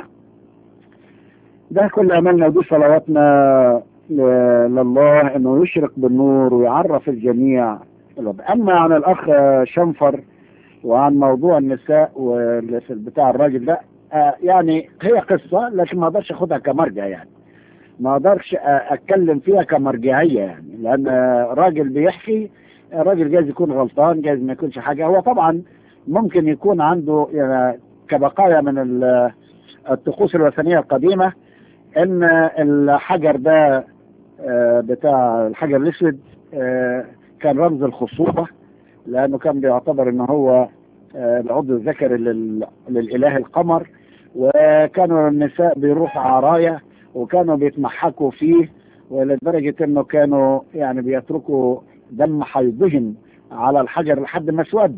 ده كل املنا ودي صلواتنا ل- لله انه يشرق بالنور ويعرف الجميع الرب. اما عن الاخ شنفر وعن موضوع النساء بتاع الراجل ده آه، يعني هي قصة لكن ما اقدرش اخدها كمرجع يعني ما اقدرش آه، اتكلم فيها كمرجعية يعني لان آه، راجل بيحكي الراجل جايز يكون غلطان جايز ما يكونش حاجة هو طبعا ممكن يكون عنده يعني كبقايا من ال- الطقوس الوثنية القديمة ان الحجر ده آه، بتاع الحجر الاسود آه، كان رمز الخصوبة لانه كان بيعتبر ان هو آه، العضو الذكري لل- للاله القمر وكانوا النساء بيروحوا عرايا وكانوا بيتمحكوا فيه ولدرجة انه كانوا يعني بيتركوا دم حيضهم على الحجر لحد ما اسود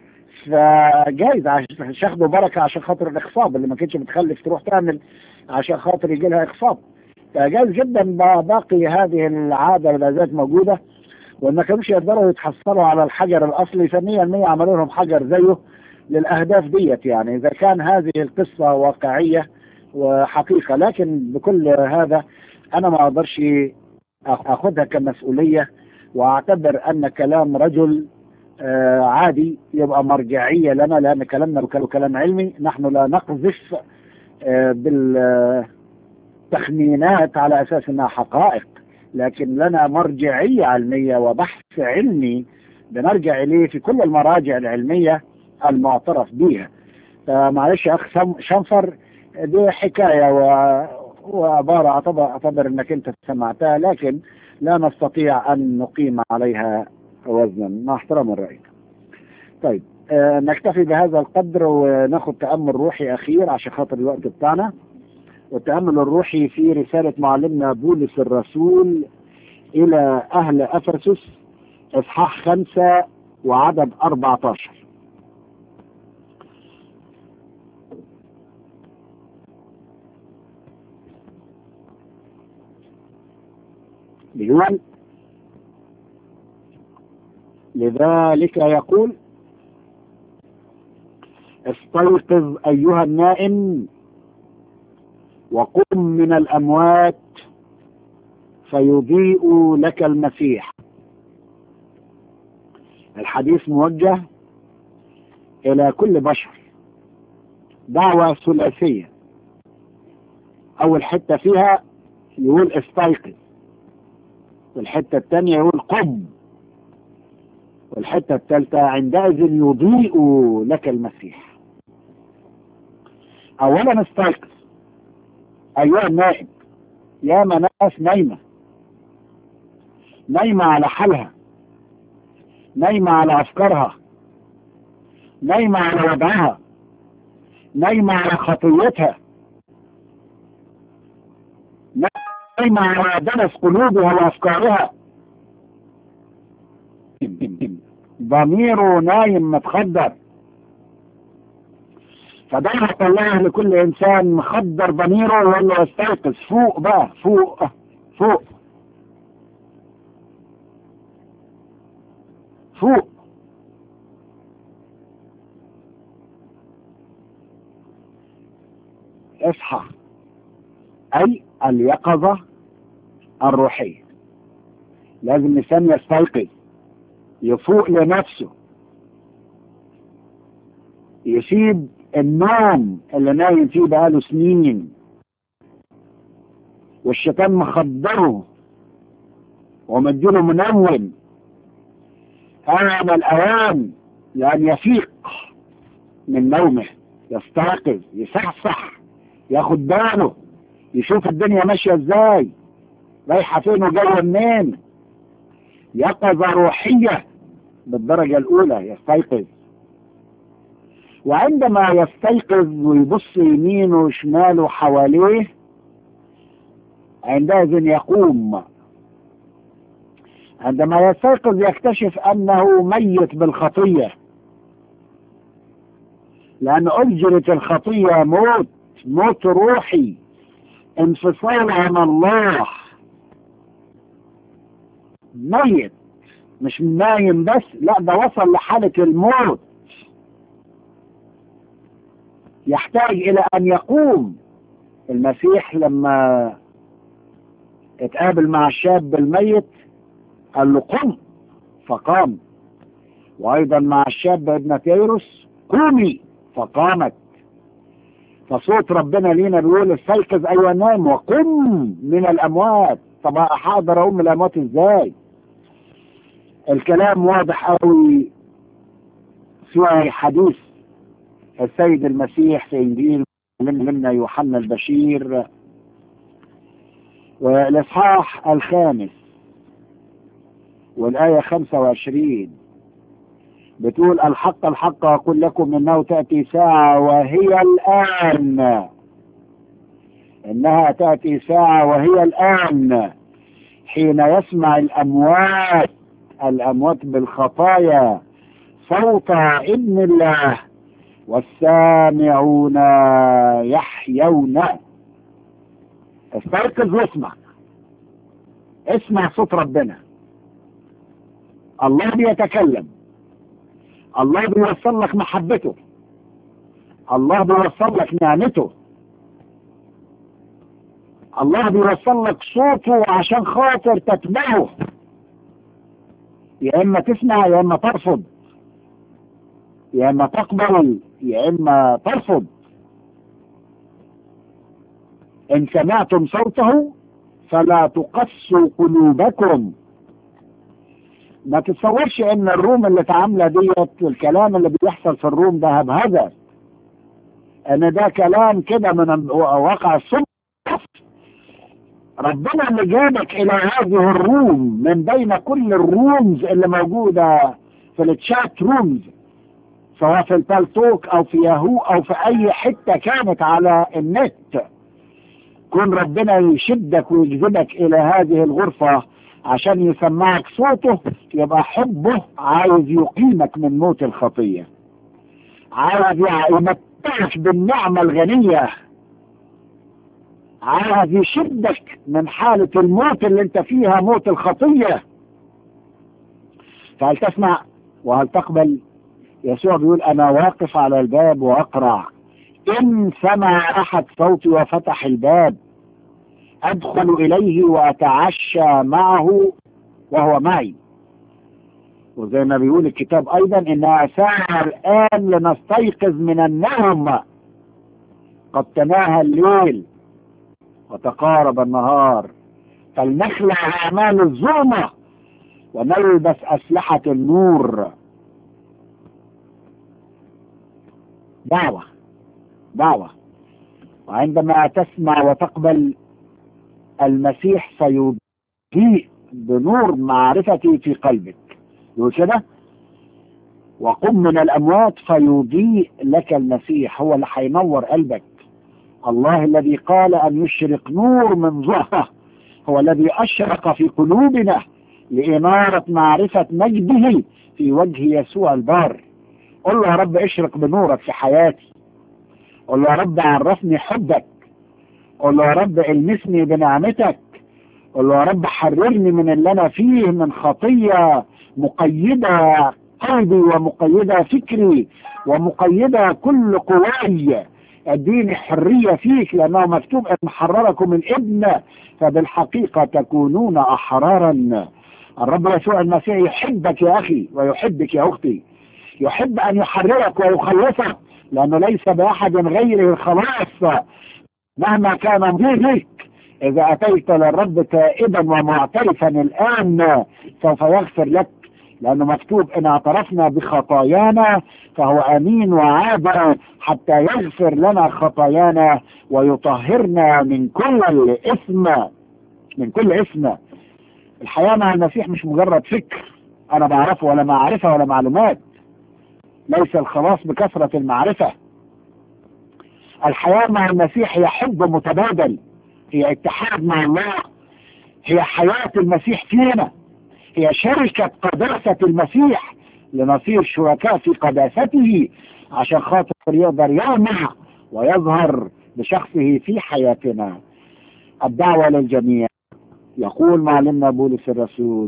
فجايز عشان ياخدوا بركة عشان خاطر الاخصاب اللي ما كانتش بتخلف تروح تعمل عشان خاطر يجي لها اخصاب فجايز جدا ب- باقي هذه العادة لا زالت موجودة وما كانوش يقدروا يتحصلوا على الحجر الاصلي فمية المية عملوا لهم حجر زيه للاهداف ديت يعني اذا كان هذه القصة واقعية وحقيقة لكن بكل هذا انا ما اقدرش اخذها كمسؤولية واعتبر ان كلام رجل آه، عادي يبقى مرجعية لنا لان كلامنا كله كلام علمي نحن لا نقذف آه، بالتخمينات على اساس انها حقائق لكن لنا مرجعية علمية وبحث علمي بنرجع اليه في كل المراجع العلمية المعترف بها فمعلش يا اخ شم- شنفر دي حكاية و... وعبارة اعتبر, اعتبر انك انت سمعتها لكن لا نستطيع ان نقيم عليها وزنا مع احترام الرأي طيب آه نكتفي بهذا القدر وناخد تأمل روحي أخير عشان خاطر الوقت بتاعنا والتأمل الروحي في رسالة معلمنا بولس الرسول إلى أهل أفرسس إصحاح خمسة وعدد 14 بيقول لذلك يقول استيقظ أيها النائم وقم من الأموات فيضيء لك المسيح الحديث موجه إلى كل بشر دعوة ثلاثية أول حتة فيها يقول استيقظ والحتة الثانية يقول قم والحتة الثالثة عندئذ يضيء لك المسيح أولا استيقظ أيها النائب يا ناس نايمة نايمة على حالها نايمة على أفكارها نايمة على وضعها نايمة على خطيتها نايمة على دنس قلوبها وأفكارها ضميره نايم متخدر فدعوة الله لكل إنسان مخدر ضميره ويقول له استيقظ فوق بقى فوق فوق فوق اصحى أي اليقظة الروحية لازم الإنسان يستيقظ يفوق لنفسه يسيب النوم اللي نايم فيه بقاله سنين والشيطان مخدره ومديله منوم هذا الأوان لأن يفيق من نومه يستيقظ يصحصح ياخد باله يشوف الدنيا ماشية ازاي رايحة فين وجاية منين يقظة روحية بالدرجة الأولى يستيقظ وعندما يستيقظ ويبص يمينه وشماله حواليه عندئذ يقوم عندما يستيقظ يكتشف أنه ميت بالخطية لأن أجرة الخطية موت موت روحي انفصال عن الله ميت مش نايم بس لا ده وصل لحالة الموت يحتاج إلى أن يقوم المسيح لما اتقابل مع الشاب الميت قال له قم فقام وأيضا مع الشاب ابنة ييروس قومي فقامت فصوت ربنا لينا بيقول استيقظ أيها النائم وقم من الأموات طب أقدر أقوم من الأموات إزاي الكلام واضح قوي في حديث السيد المسيح في إنجيل منا يوحنا البشير والإصحاح الخامس والآية 25 بتقول الحق الحق أقول لكم إنه تأتي ساعة وهي الآن إنها تأتي ساعة وهي الآن حين يسمع الأموات الأموات بالخطايا صوت ابن الله والسامعون يحيون استيقظ واسمع اسمع صوت ربنا الله بيتكلم الله بيوصل لك محبته الله بيوصل لك نعمته الله بيوصل لك صوته عشان خاطر تتبعه يا اما تسمع يا اما ترفض يا اما تقبل يا اما ترفض ان سمعتم صوته فلا تقسوا قلوبكم ما تتصورش ان الروم اللي اتعامله ديت الكلام اللي بيحصل في الروم ده بهذا ان ده كلام كده من واقع الصدق ربنا اللي جابك الى هذه الروم من بين كل الرومز اللي موجوده في التشات رومز سواء في البالتوك او في ياهو او في اي حته كانت على النت كون ربنا يشدك ويجذبك الى هذه الغرفه عشان يسمعك صوته يبقى حبه عايز يقيمك من موت الخطيه عايز يمتعك بالنعمه الغنيه عايز يشدك من حالة الموت اللي انت فيها موت الخطية فهل تسمع وهل تقبل يسوع بيقول انا واقف على الباب واقرع ان سمع احد صوتي وفتح الباب ادخل اليه واتعشى معه وهو معي وزي ما بيقول الكتاب ايضا انها ساعة الان لنستيقظ من النوم قد تناهى الليل وتقارب النهار فلنخلع اعمال الظلمة ونلبس اسلحة النور دعوة دعوة وعندما تسمع وتقبل المسيح سيضيء بنور معرفتي في قلبك يقول كده وقم من الأموات فيضيء لك المسيح هو اللي هينور قلبك الله الذي قال أن يشرق نور من ظهره هو الذي أشرق في قلوبنا لإنارة معرفة مجده في وجه يسوع البار قل له يا رب اشرق بنورك في حياتي قل له يا رب عرفني حبك قل له يا رب المسني بنعمتك قل له يا رب حررني من اللي انا فيه من خطية مقيدة قلبي ومقيدة فكري ومقيدة كل قواي اديني حرية فيك لانه مكتوب ان حرركم الابن فبالحقيقة تكونون احرارا الرب يسوع المسيح يحبك يا أخي ويحبك يا أختي يحب أن يحررك ويخلصك لأنه ليس بأحد غيره الخلاص مهما كان مضيك إذا أتيت للرب تائبا ومعترفا الآن سوف يغفر لك لأنه مكتوب إن اعترفنا بخطايانا فهو أمين وعابر حتى يغفر لنا خطايانا ويطهرنا من كل الإثم من كل إثم الحياة مع المسيح مش مجرد فكر أنا بعرفه ولا معرفة ولا معلومات ليس الخلاص بكثرة المعرفة الحياة مع المسيح هي حب متبادل هي اتحاد مع الله هي حياة المسيح فينا هي شركة قداسة المسيح لنصير شركاء في قداسته عشان خاطر يقدر يلمع ويظهر بشخصه في حياتنا الدعوة للجميع يقول معلمنا بولس الرسول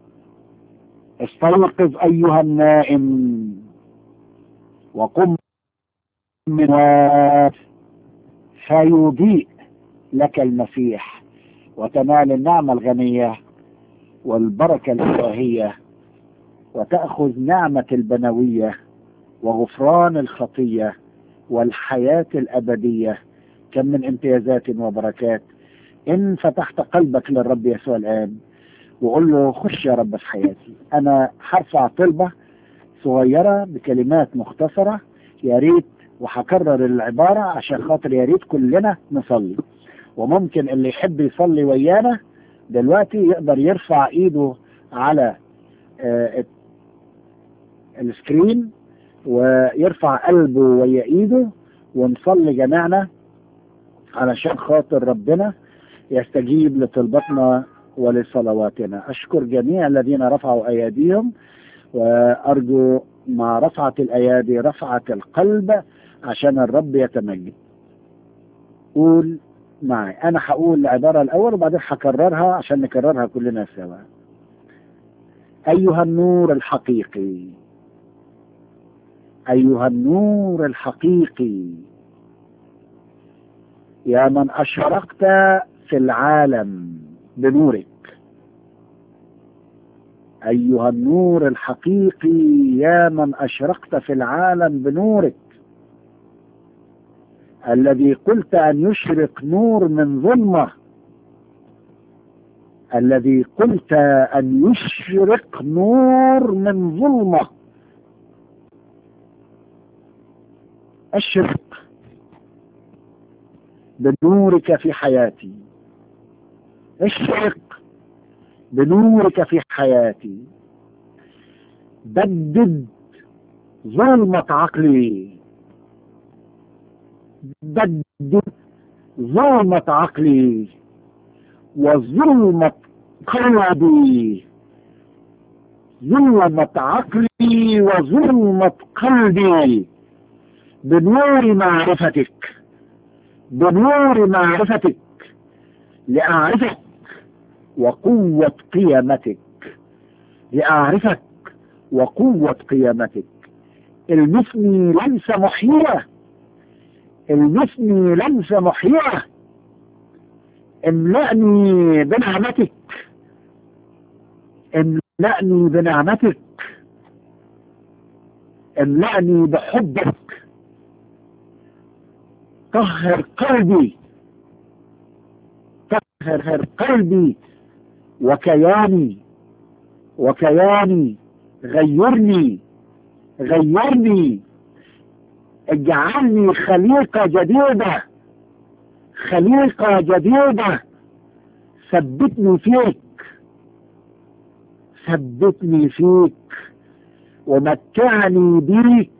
استيقظ أيها النائم وقم من وات فيضيء لك المسيح وتنال النعمة الغنية والبركة الإلهية وتأخذ نعمة البنوية وغفران الخطية والحياة الأبدية كم من امتيازات وبركات إن فتحت قلبك للرب يسوع الآن وقول له خش يا رب في حياتي أنا هرفع طلبة صغيرة بكلمات مختصرة يا ريت وهكرر العبارة عشان خاطر يا ريت كلنا نصلي وممكن اللي يحب يصلي ويانا دلوقتي يقدر يرفع ايده على آه السكرين ويرفع قلبه ويا ايده ونصلي جميعنا علشان خاطر ربنا يستجيب لطلبتنا ولصلواتنا أشكر جميع الذين رفعوا أيديهم وأرجو مع رفعة الأيادي رفعة القلب عشان الرب يتمجد قول معي أنا هقول العبارة الأول وبعدين هكررها عشان نكررها كلنا سوا أيها النور الحقيقي أيها النور الحقيقي يا من أشرقت في العالم بنورك أيها النور الحقيقي يا من أشرقت في العالم بنورك الذي قلت أن يشرق نور من ظلمة الذي قلت أن يشرق نور من ظلمة أشرق بنورك في حياتي اشرق بنورك في حياتي بدد ظلمة عقلي بدد ظلمة عقلي وظلمة قلبي ظلمة عقلي وظلمة قلبي بنور معرفتك بنور معرفتك لأعرفك وقوة قيامتك لأعرفك وقوة قيامتك المثني ليس محيرة المثني ليس محيرة املأني بنعمتك املأني بنعمتك املأني بحبك طهر قلبي طهر قلبي وكياني وكياني غيرني غيرني اجعلني خليقة جديدة خليقة جديدة ثبتني فيك ثبتني فيك ومتعني بيك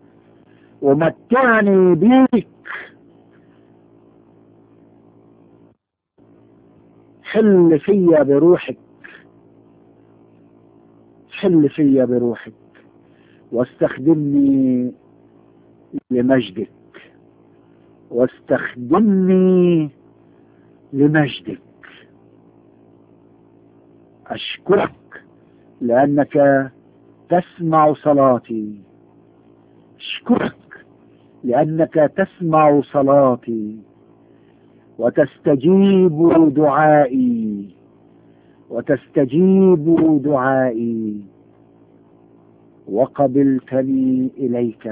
ومتعني بيك حل فيا بروحك حل فيا بروحك واستخدمني لمجدك واستخدمني لمجدك أشكرك لأنك تسمع صلاتي أشكرك لأنك تسمع صلاتي وتستجيب دعائي وتستجيب دعائي وقبلتني إليك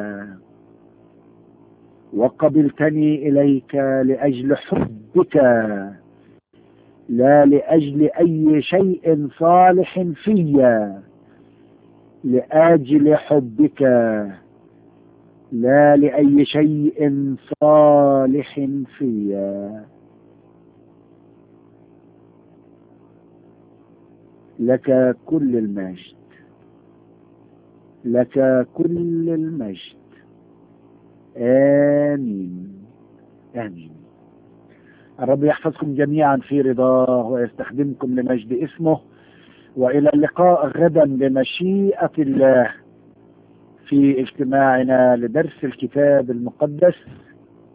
وقبلتني إليك لأجل حبك لا لأجل أي شيء صالح فيا لأجل حبك لا لأي شيء صالح فيا لك كل المجد لك كل المجد آمين آمين الرب يحفظكم جميعا في رضاه ويستخدمكم لمجد اسمه وإلى اللقاء غدا بمشيئة الله في اجتماعنا لدرس الكتاب المقدس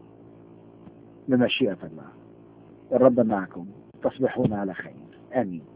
بمشيئة الله الرب معكم تصبحون على خير آمين